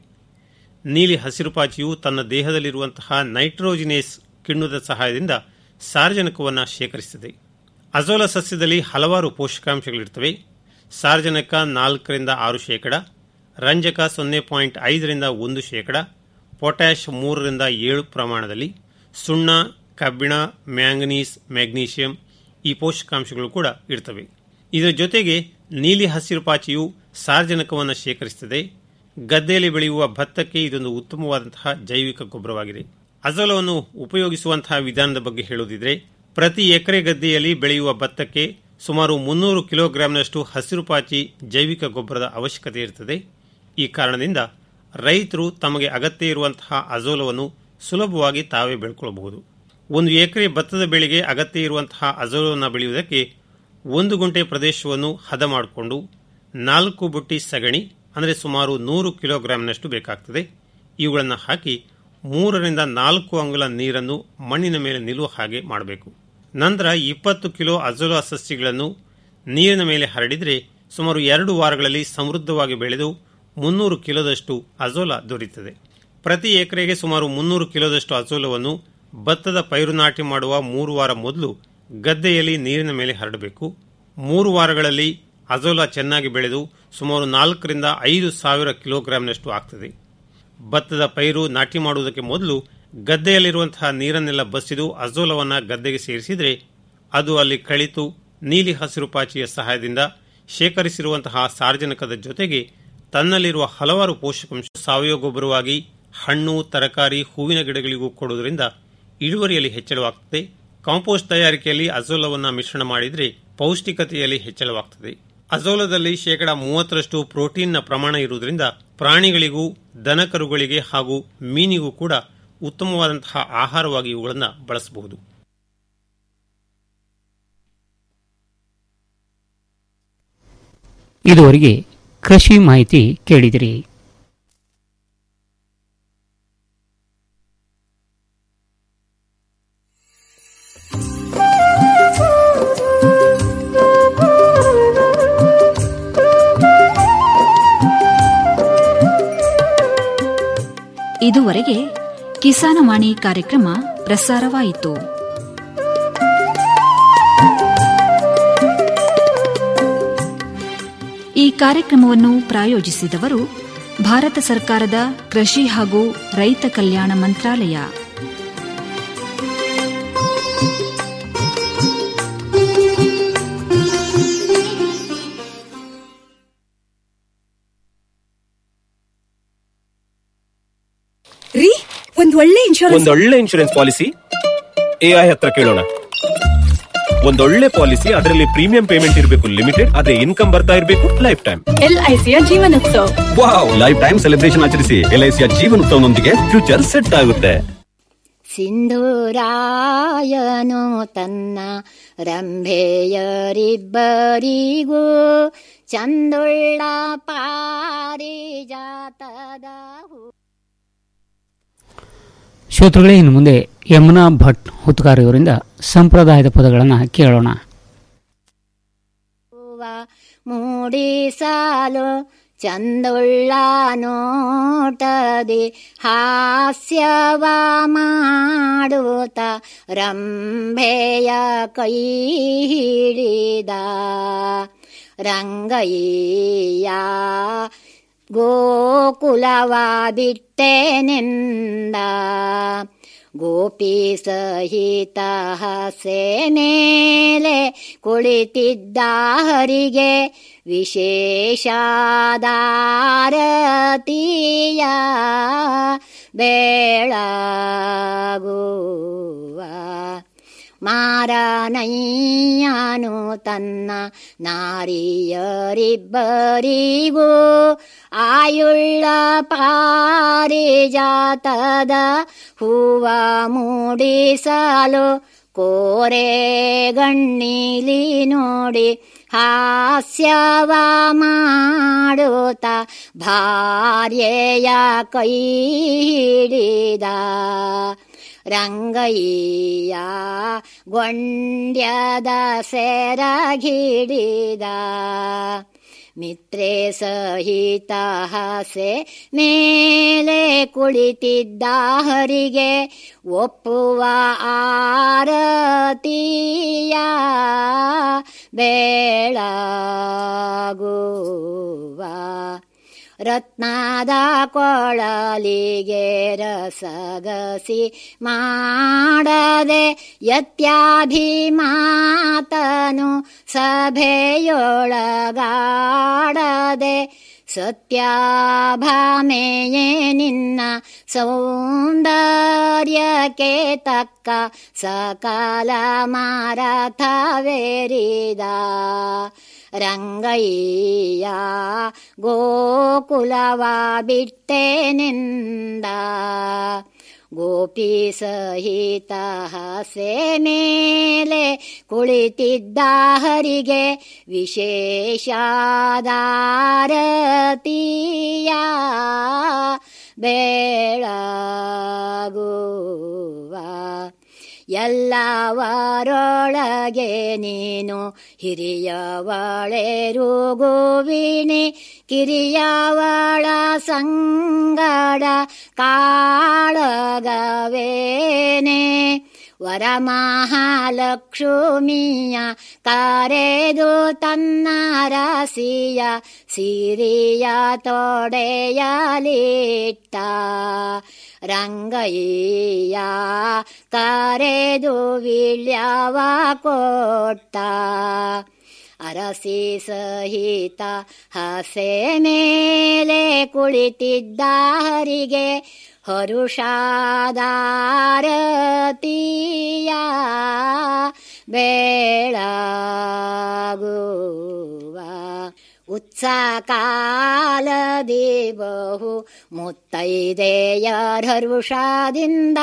ನೀಲಿ ಹಸಿರು ಪಾಚಿಯು ತನ್ನ ದೇಹದಲ್ಲಿರುವಂತಹ ನೈಟ್ರೋಜಿನೇಸ್ ಕಿಣ್ವದ ಸಹಾಯದಿಂದ ಸಾರ್ವಜನಿಕವನ್ನು ಶೇಖರಿಸುತ್ತದೆ ಅಜೋಲ ಸಸ್ಯದಲ್ಲಿ ಹಲವಾರು ಪೋಷಕಾಂಶಗಳಿರ್ತವೆ ಸಾರ್ವಜನಿಕ ನಾಲ್ಕರಿಂದ ಆರು ಶೇಕಡ ರಂಜಕ ಸೊನ್ನೆ ಪಾಯಿಂಟ್ ಐದರಿಂದ ಒಂದು ಶೇಕಡ ಪೊಟ್ಯಾಷ್ ಮೂರರಿಂದ ಏಳು ಪ್ರಮಾಣದಲ್ಲಿ ಸುಣ್ಣ ಕಬ್ಬಿಣ ಮ್ಯಾಂಗನೀಸ್ ಮ್ಯಾಗ್ನೀಷಿಯಂ ಈ ಪೋಷಕಾಂಶಗಳು ಕೂಡ ಇರ್ತವೆ ಇದರ ಜೊತೆಗೆ ನೀಲಿ ಹಸಿರು ಪಾಚಿಯು ಸಾರ್ವಜನಿಕವನ್ನು ಶೇಖರಿಸುತ್ತದೆ ಗದ್ದೆಯಲ್ಲಿ ಬೆಳೆಯುವ ಭತ್ತಕ್ಕೆ ಇದೊಂದು ಉತ್ತಮವಾದಂತಹ ಜೈವಿಕ ಗೊಬ್ಬರವಾಗಿದೆ ಅಜೋಲವನ್ನು ಉಪಯೋಗಿಸುವಂತಹ ವಿಧಾನದ ಬಗ್ಗೆ ಹೇಳುವುದಿದ್ರೆ ಪ್ರತಿ ಎಕರೆ ಗದ್ದೆಯಲ್ಲಿ ಬೆಳೆಯುವ ಭತ್ತಕ್ಕೆ ಸುಮಾರು ಮುನ್ನೂರು ಕಿಲೋಗ್ರಾಂನಷ್ಟು ಹಸಿರು ಪಾಚಿ ಜೈವಿಕ ಗೊಬ್ಬರದ ಅವಶ್ಯಕತೆ ಇರುತ್ತದೆ ಈ ಕಾರಣದಿಂದ ರೈತರು ತಮಗೆ ಅಗತ್ಯ ಇರುವಂತಹ ಅಜೋಲವನ್ನು ಸುಲಭವಾಗಿ ತಾವೇ ಬೆಳ್ಕೊಳ್ಳಬಹುದು ಒಂದು ಎಕರೆ ಭತ್ತದ ಬೆಳೆಗೆ ಅಗತ್ಯ ಇರುವಂತಹ ಅಜೋಲವನ್ನು ಬೆಳೆಯುವುದಕ್ಕೆ ಒಂದು ಗುಂಟೆ ಪ್ರದೇಶವನ್ನು ಹದ ಮಾಡಿಕೊಂಡು ನಾಲ್ಕು ಬುಟ್ಟಿ ಸಗಣಿ ಅಂದರೆ ಸುಮಾರು ನೂರು ಕಿಲೋಗ್ರಾಂನಷ್ಟು ಬೇಕಾಗ್ತದೆ ಇವುಗಳನ್ನು ಹಾಕಿ ಮೂರರಿಂದ ನಾಲ್ಕು ಅಂಗುಲ ನೀರನ್ನು ಮಣ್ಣಿನ ಮೇಲೆ ನಿಲ್ಲುವ ಹಾಗೆ ಮಾಡಬೇಕು ನಂತರ ಇಪ್ಪತ್ತು ಕಿಲೋ ಅಜೋಲಾ ಸಸ್ಯಗಳನ್ನು ನೀರಿನ ಮೇಲೆ ಹರಡಿದರೆ ಸುಮಾರು ಎರಡು ವಾರಗಳಲ್ಲಿ ಸಮೃದ್ಧವಾಗಿ ಬೆಳೆದು ಮುನ್ನೂರು ಕಿಲೋದಷ್ಟು ಅಜೋಲಾ ದೊರೆಯುತ್ತದೆ ಪ್ರತಿ ಎಕರೆಗೆ ಸುಮಾರು ಮುನ್ನೂರು ಕಿಲೋದಷ್ಟು ಅಜೋಲವನ್ನು ಭತ್ತದ ಪೈರು ನಾಟಿ ಮಾಡುವ ಮೂರು ವಾರ ಮೊದಲು ಗದ್ದೆಯಲ್ಲಿ ನೀರಿನ ಮೇಲೆ ಹರಡಬೇಕು ಮೂರು ವಾರಗಳಲ್ಲಿ ಅಜೋಲಾ ಚೆನ್ನಾಗಿ ಬೆಳೆದು ಸುಮಾರು ನಾಲ್ಕರಿಂದ ಐದು ಸಾವಿರ ಕಿಲೋಗ್ರಾಂನಷ್ಟು ಆಗ್ತದೆ ಭತ್ತದ ಪೈರು ನಾಟಿ ಮಾಡುವುದಕ್ಕೆ ಮೊದಲು ಗದ್ದೆಯಲ್ಲಿರುವಂತಹ ನೀರನ್ನೆಲ್ಲ ಬಸಿದು ಅಜೋಲವನ್ನು ಗದ್ದೆಗೆ ಸೇರಿಸಿದರೆ ಅದು ಅಲ್ಲಿ ಕಳಿತು ನೀಲಿ ಹಸಿರು ಪಾಚಿಯ ಸಹಾಯದಿಂದ ಶೇಖರಿಸಿರುವಂತಹ ಸಾರ್ವಜನಿಕದ ಜೊತೆಗೆ ತನ್ನಲ್ಲಿರುವ ಹಲವಾರು ಪೋಷಕಾಂಶ ಸಾವಯವ ಗೊಬ್ಬರವಾಗಿ ಹಣ್ಣು ತರಕಾರಿ ಹೂವಿನ ಗಿಡಗಳಿಗೂ ಕೊಡುವುದರಿಂದ ಇಳುವರಿಯಲ್ಲಿ ಹೆಚ್ಚಳವಾಗುತ್ತದೆ ಕಾಂಪೋಸ್ಟ್ ತಯಾರಿಕೆಯಲ್ಲಿ ಅಜೋಲವನ್ನು ಮಿಶ್ರಣ ಮಾಡಿದರೆ ಪೌಷ್ಟಿಕತೆಯಲ್ಲಿ ಹೆಚ್ಚಳವಾಗುತ್ತದೆ ಅಜೋಲದಲ್ಲಿ ಶೇಕಡ ಮೂವತ್ತರಷ್ಟು ಪ್ರೋಟೀನ್ನ ಪ್ರಮಾಣ ಇರುವುದರಿಂದ ಪ್ರಾಣಿಗಳಿಗೂ ದನಕರುಗಳಿಗೆ ಹಾಗೂ ಮೀನಿಗೂ ಕೂಡ ಉತ್ತಮವಾದಂತಹ ಆಹಾರವಾಗಿ ಇವುಗಳನ್ನು ಬಳಸಬಹುದು ಇದುವರೆಗೆ ಕೃಷಿ ಮಾಹಿತಿ ಕೇಳಿದಿರಿ ಇದುವರೆಗೆ ಕಿಸಾನವಾಣಿ ಕಾರ್ಯಕ್ರಮ ಪ್ರಸಾರವಾಯಿತು ಈ ಕಾರ್ಯಕ್ರಮವನ್ನು ಪ್ರಾಯೋಜಿಸಿದವರು ಭಾರತ ಸರ್ಕಾರದ ಕೃಷಿ ಹಾಗೂ ರೈತ ಕಲ್ಯಾಣ ಮಂತ್ರಾಲಯ ರೀ ಒಂದ್ ಒಳ್ಳೆ ಇನ್ಶೂರೆನ್ಸ್ ಒಂದೊಳ್ಳೆ ಇನ್ಶೂರೆನ್ಸ್ ಪಾಲಿಸಿ ಎಐ ಹತ್ರ ಕೇಳೋಣ ಒಂದೊಳ್ಳೆ ಪಾಲಿಸಿ ಅದರಲ್ಲಿ ಪ್ರೀಮಿಯಂ ಪೇಮೆಂಟ್ ಇರಬೇಕು ಲಿಮಿಟೆಡ್ ಅದೇ ಇನ್ಕಮ್ ಬರ್ತಾ ಇರಬೇಕು ಲೈಫ್ ಟೈಮ್ ಎಲ್ಐಸಿಯ ಜೀವನೋತ್ಸವ ವಾವ್ ಲೈಫ್ ಟೈಮ್ ಸೆಲೆಬ್ರೇಷನ್ ಆಚರಿಸಿ ಎಲ್ಐಸಿಯ ಜೀವನೋತ್ಸವನೊಂದಿಗೆ ಫ್ಯೂಚರ್ ಸೆಟ್ ಆಗುತ್ತೆ ಸಿಂಧೂರಾಯನು ತನ್ನ ರಂಭೆಯರಿಬ್ಬರಿಗೂ ಚಂದುಳ್ಳ ಪಾರಿಜಾತದ ಹೂ ಶ್ರೋತೃಗಳೇ ಇನ್ನು ಮುಂದೆ ಯಮುನಾ ಭಟ್ ಹುತ್ಕಾರಿಯವರಿಂದ ಸಂಪ್ರದಾಯದ ಪದಗಳನ್ನು ಕೇಳೋಣ ಮೂಡಿಸಲು ಚಂದುಳ್ಳ ನೋಟದಿ ಹಾಸ್ಯವ ಮಾಡುತ್ತ ರಂಭೆಯ ಕೈ ಹಿಡಿದ ರಂಗಯ್ಯ ಗೋಕುಲವ ಬಿಟ್ಟೆನೆಂದ ಗೋಪಿ ಸಹಿತ ಹಸೆ ಮೇಲೆ ಕುಳಿತಿದ್ದ ಹರಿಗೆ ವಿಶೇಷಾದಾರತಿಯ ಬೆಳಗುವ ಮಾರನಯ್ಯನು ತನ್ನ ನಾರಿಯರಿಬ್ಬರಿಗೂ ಆಯುಳ್ಳ ಪಾರಿಜಾತದ ಹೂವ ಮೂಡಿಸಲು ಕೋರೆ ಗಣ್ಣಿಲಿ ನೋಡಿ ಹಾಸ್ಯವ ಮಾಡುತ್ತ ಭಾರ್ಯೆಯ ಕೈ ಹಿಡಿದ ರಂಗಯ್ಯ ಗೊಂಡ್ಯದ ಸೆರಗಿಡಿದ ಮಿತ್ರೆ ಸಹಿತ ಹಸೆ ಮೇಲೆ ಕುಳಿತಿದ್ದ ಹರಿಗೆ ಒಪ್ಪುವ ಆರತಿಯ ಬೆಳಗುವ ರತ್ನದ ಕೊಳಲಿಗೆ ರಸಗಸಿ ಮಾಡದೆ ಯತ್ಯಾಭಿಮಾತನು ಸಭೆಯೊಳಗಾಡದೆ ಸತ್ಯಾಭಾಮೆಯೇ ನಿನ್ನ ಸೌಂದರ್ಯಕ್ಕೆ ತಕ್ಕ ಸಕಾಲ ಮಾರಥವೇರಿದ ರಂಗಯ್ಯ ಗೋಕುಲವ ಬಿಟ್ಟೆನಿಂದ ಗೋಪಿ ಸಹಿತ ಹಸೆ ಮೇಲೆ ಕುಳಿತಿದ್ದ ಹರಿಗೆ ವಿಶೇಷಾದಾರತಿಯ ಬೆಳಗುವ ಎಲ್ಲವರೊಳಗೆ ನೀನು ಹಿರಿಯವಳೆರುಗುವಿಣಿ ಕಿರಿಯವಳ ಸಂಗಡ ಕಾಳಗವೇನೆ ವರಮಹಾಲಕ್ಷ್ಮಿಯ ಕರೆದು ತನ್ನ ರಸಿಯ ಸಿರಿಯ ತೊಡೆಯಲಿಟ್ಟ ರಂಗಯ್ಯ ಕರೆದು ವಿಳ್ಯವ ಕೊಟ್ಟ ಅರಸಿ ಸಹಿತ ಹಸೆ ಮೇಲೆ ಕುಳಿತಿದ್ದ ಹರಿಗೆ ಹರುಷಾದಾರತಿಯ ಬೆಳಗುವ ಉತ್ಸಾಕಾಲದಿ ಬಹು ಮುತ್ತೈದೆಯರ್ಹರುಷದಿಂದ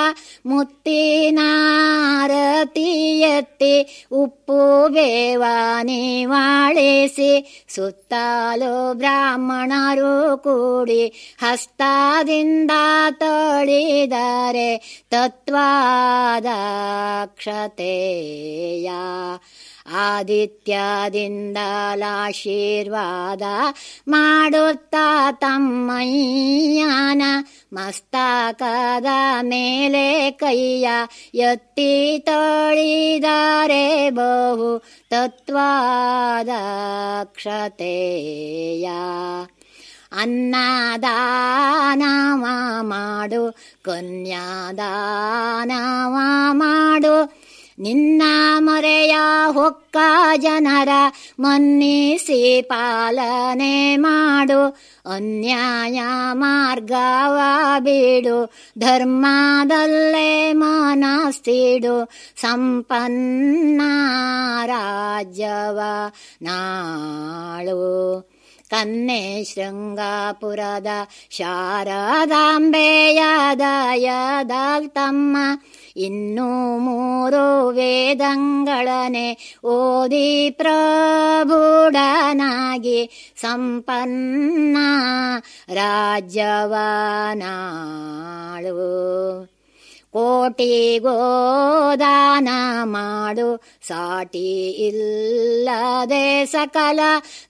ಮುತ್ತಿನಾರತಿ ಎತ್ತಿ ಉಪ್ಪು ಬೇವ ನಿವಾಳಿಸಿ ಸುತ್ತಲೂ ಬ್ರಾಹ್ಮಣರು ಕೂಡಿ ಹಸ್ತದಿಂದ ತೊಳಿದರೆ ತತ್ವಾದಕ್ಷತೆಯ ಆದಿತ್ಯದಿಂದಲಾಶೀರ್ವಾದ ಮಾಡುತ್ತಾ ತಮ್ಮಯ್ಯನ ಮಸ್ತಕದ ಮೇಲೆ ಕೈಯ ಎತ್ತಿ ತೊಳಿದರೆ ಬಹು ತತ್ವಾದಕ್ಷತೆಯ ಅನ್ನದಾನವ ಮಾಡು ಕನ್ಯಾದಾನವ ಮಾಡು ನಿನ್ನ ಮರೆಯ ಹೊಕ್ಕ ಜನರ ಮನ್ನಿಸಿ ಪಾಲನೆ ಮಾಡು ಅನ್ಯಾಯ ಮಾರ್ಗವ ಬಿಡು ಧರ್ಮದಲ್ಲೇ ಮನಸ್ಸಿಡು ಸಂಪನ್ನ ರಾಜ್ಯವ ನಾಳು ಕನ್ನೆ ಶೃಂಗಾಪುರದ ಶಾರದಾಂಬೆಯ ದಯದಾಲ್ ತಮ್ಮ ಇನ್ನೂ ಮೂರು ವೇದಂಗಳನೆ ಓದಿ ಪ್ರಭುಡನಾಗಿ ಸಂಪನ್ನ ರಾಜ್ಯವನಾಳು ಕೋಟಿ ಗೋದಾನ ಮಾಡು ಸಾಟಿ ಇಲ್ಲದೆ ಸಕಲ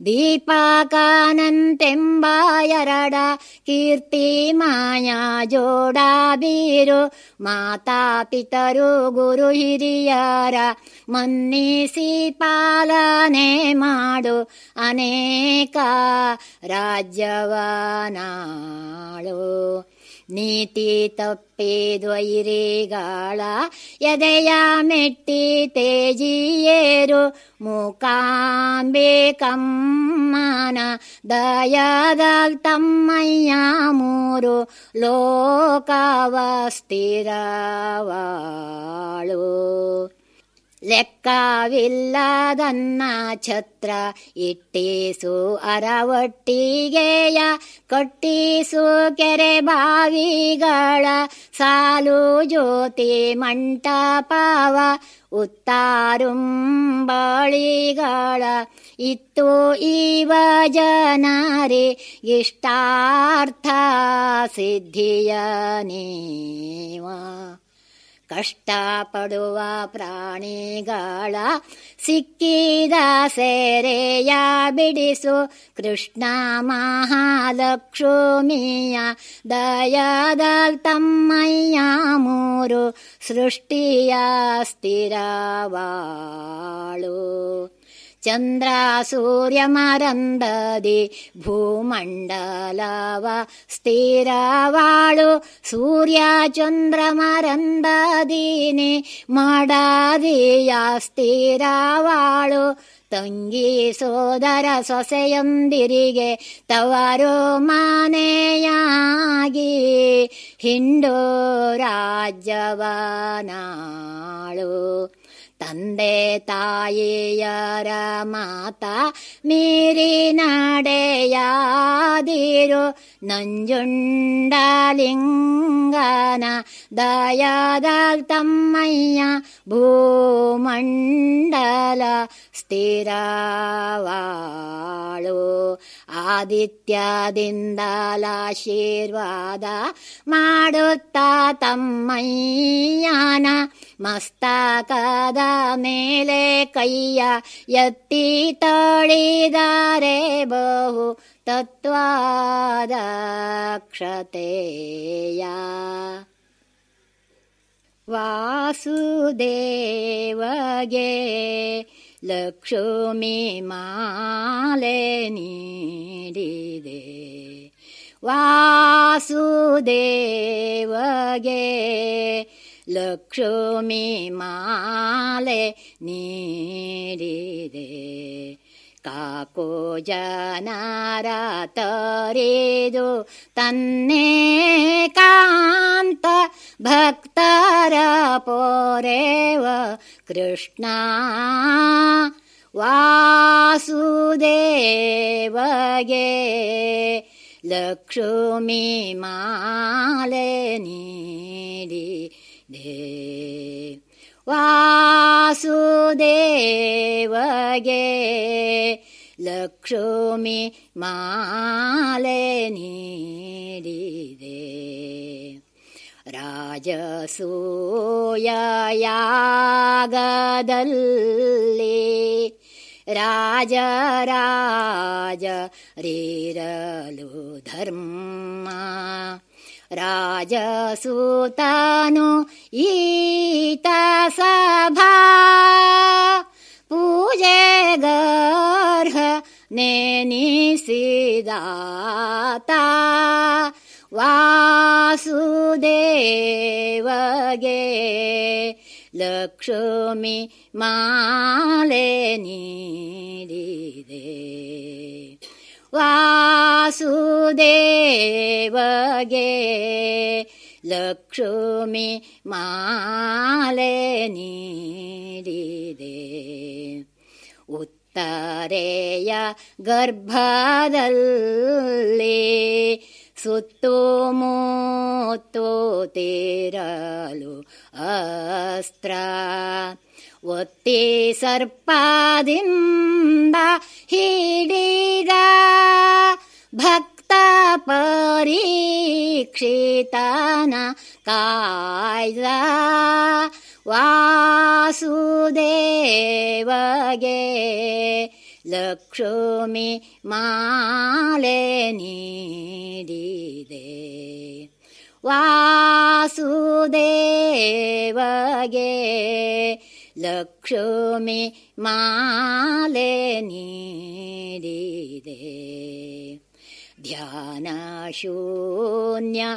ದೀಪಕನಂತೆಂಬ ಎರಡ ಕೀರ್ತಿ ಮಾಯಾ ಜೋಡ ಬೀರು ಮಾತಾ ಪಿತರು ಗುರು ಹಿರಿಯರ ಮನ್ನಿಸಿ ಪಾಲನೆ ಮಾಡು ಅನೇಕ ರಾಜ್ಯವನಾಳು ನೀತಿ ತಪ್ಪಿದ್ವೈರಿಗಾಳ ಎದೆಯ ಮೆಟ್ಟಿ ತೇಜಿಯೇರು ಮೂಕಾಂಬೆ ಕಮ್ಮನ ದಯದಲ್ ತಮ್ಮಯ್ಯ ಮೂರು ಲೋಕವ ಸ್ಥಿರವಾಳು ಲೆಕ್ಕವಿಲ್ಲದನ್ನ ಛತ್ರ ಇಟ್ಟೀಸು ಅರವಟ್ಟಿಗೆಯ ಕಟ್ಟಿಸು ಕೆರೆ ಬಾವಿಗಳ ಸಾಲು ಜ್ಯೋತಿ ಮಂಟಪವ ಉತ್ತಾರುಂಬಳಿಗಳ ಇತ್ತು ಇವ ಜನರಿ ಇಷ್ಟಾರ್ಥ ಸಿದ್ಧಿಯ ನೀವ ಕಷ್ಟಪಡುವ ಪ್ರಾಣಿಗಳ ಸಿಕ್ಕಿದ ಸೆರೆಯ ಬಿಡಿಸು ಕೃಷ್ಣ ಮಹಾಲಕ್ಷ್ಮಿಯ ದಯದ ತಮ್ಮಯ್ಯ ಮೂರು ಸೃಷ್ಟಿಯ ಸ್ಥಿರವಾಳು ಚಂದ್ರ ಸೂರ್ಯ ಮರಂದದಿ ಭೂಮಂಡಲವ ಸ್ಥಿರವಾಳು ಸೂರ್ಯ ಚಂದ್ರ ಮರಂದದಿನಿ ಮಾಡದಿಯ ಸ್ಥಿರವಾಳು ತಂಗಿ ಸೋದರ ಸೊಸೆಯೊಂದಿರಿಗೆ ತವರು ಮನೆಯಾಗಿ ಹಿಂಡು ರಾಜ್ಯವನಾಳು ತಂದೆ ತಾಯಿಯರ ಮಾತ ಮೀರಿ ನಡೆಯಾದಿರು ನಂಜುಂಡಲಿಂಗನ ದಯದ ತಮ್ಮಯ್ಯ ಭೂಮಂಡಲ ಸ್ಥಿರವಾಳು ಆದಿತ್ಯದಿಂದಲಾಶೀರ್ವಾದ ಮಾಡುತ್ತಾ ತಮ್ಮಯ್ಯನ ಮಸ್ತಕದ ಮೇಲೆ ಕೈಯ ಎತ್ತಿ ತಳಿದರೆ ಬಹು ತತ್ವಾದ ಕ್ಷತೆಯ ವಾಸುದೇವಗೆ ಲಕ್ಷ್ಮಿ ಮಾಲೆ ನೀಡಿದೆ ವಾಸುದೇವಗೆ ಲಕ್ಷ್ಮಿ ಮಾಲೆ ನೀಡಿದೆ ಕಾಕೋ ಜನರ ತರಿದು ತನ್ನೇ ಕಾಂತ ಭಕ್ತರ ಪೋರೆವ ಕೃಷ್ಣ ವಾಸುದೇವಗೆ ಲಕ್ಷ್ಮಿ ಮಾಲೆ ನೀಡಿದೆ ವಾಸುದೇವಗೆ ಲಕ್ಷ್ಮಿ ಮಾಲೆ ನೀಡಿದೆ ರಾಜಸೂಯಯಾಗದಲ್ಲಿ ರಾಜ ರಾಜ ರೀರಲು ಧರ್ಮ ರಾಜಸೂತನು ಈತ ಸಭಾ ಪೂಜೆ ಗರ್ಹ ನೆನಿಸಿದಾತ ವಾಸುದೇವಗೆ ಲಕ್ಷ್ಮಿ ಮಾಲೆ ನೀಡಿದೆ ವಾಸುದೇವಗೆ ಲಕ್ಷ್ಮಿ ಮಾಲೆ ನೀಡಿದೆ ಉತ್ತರೆಯ ಗರ್ಭದಲ್ಲಿ ಸುತ್ತುಮುತ್ತು ತೀರಲು ಅಸ್ತ್ರ ಒತ್ತಿ ಸರ್ಪದಿಂದ ಹಿಡಿದ ಭಕ್ತ ಪರೀಕ್ಷಿತನ ಕಾಯ್ದ ವಾಸುದೇವಗೆ ಲಕ್ಷ್ಮಿ ಮಾಲೆ ನೀಡಿದೆ ವಾಸುದೇವಗೆ ಲಕ್ಷ್ಮಿ ಮಾಲೆ ನೀಡಿದೆ ಧ್ಯಾನ ಶೂನ್ಯ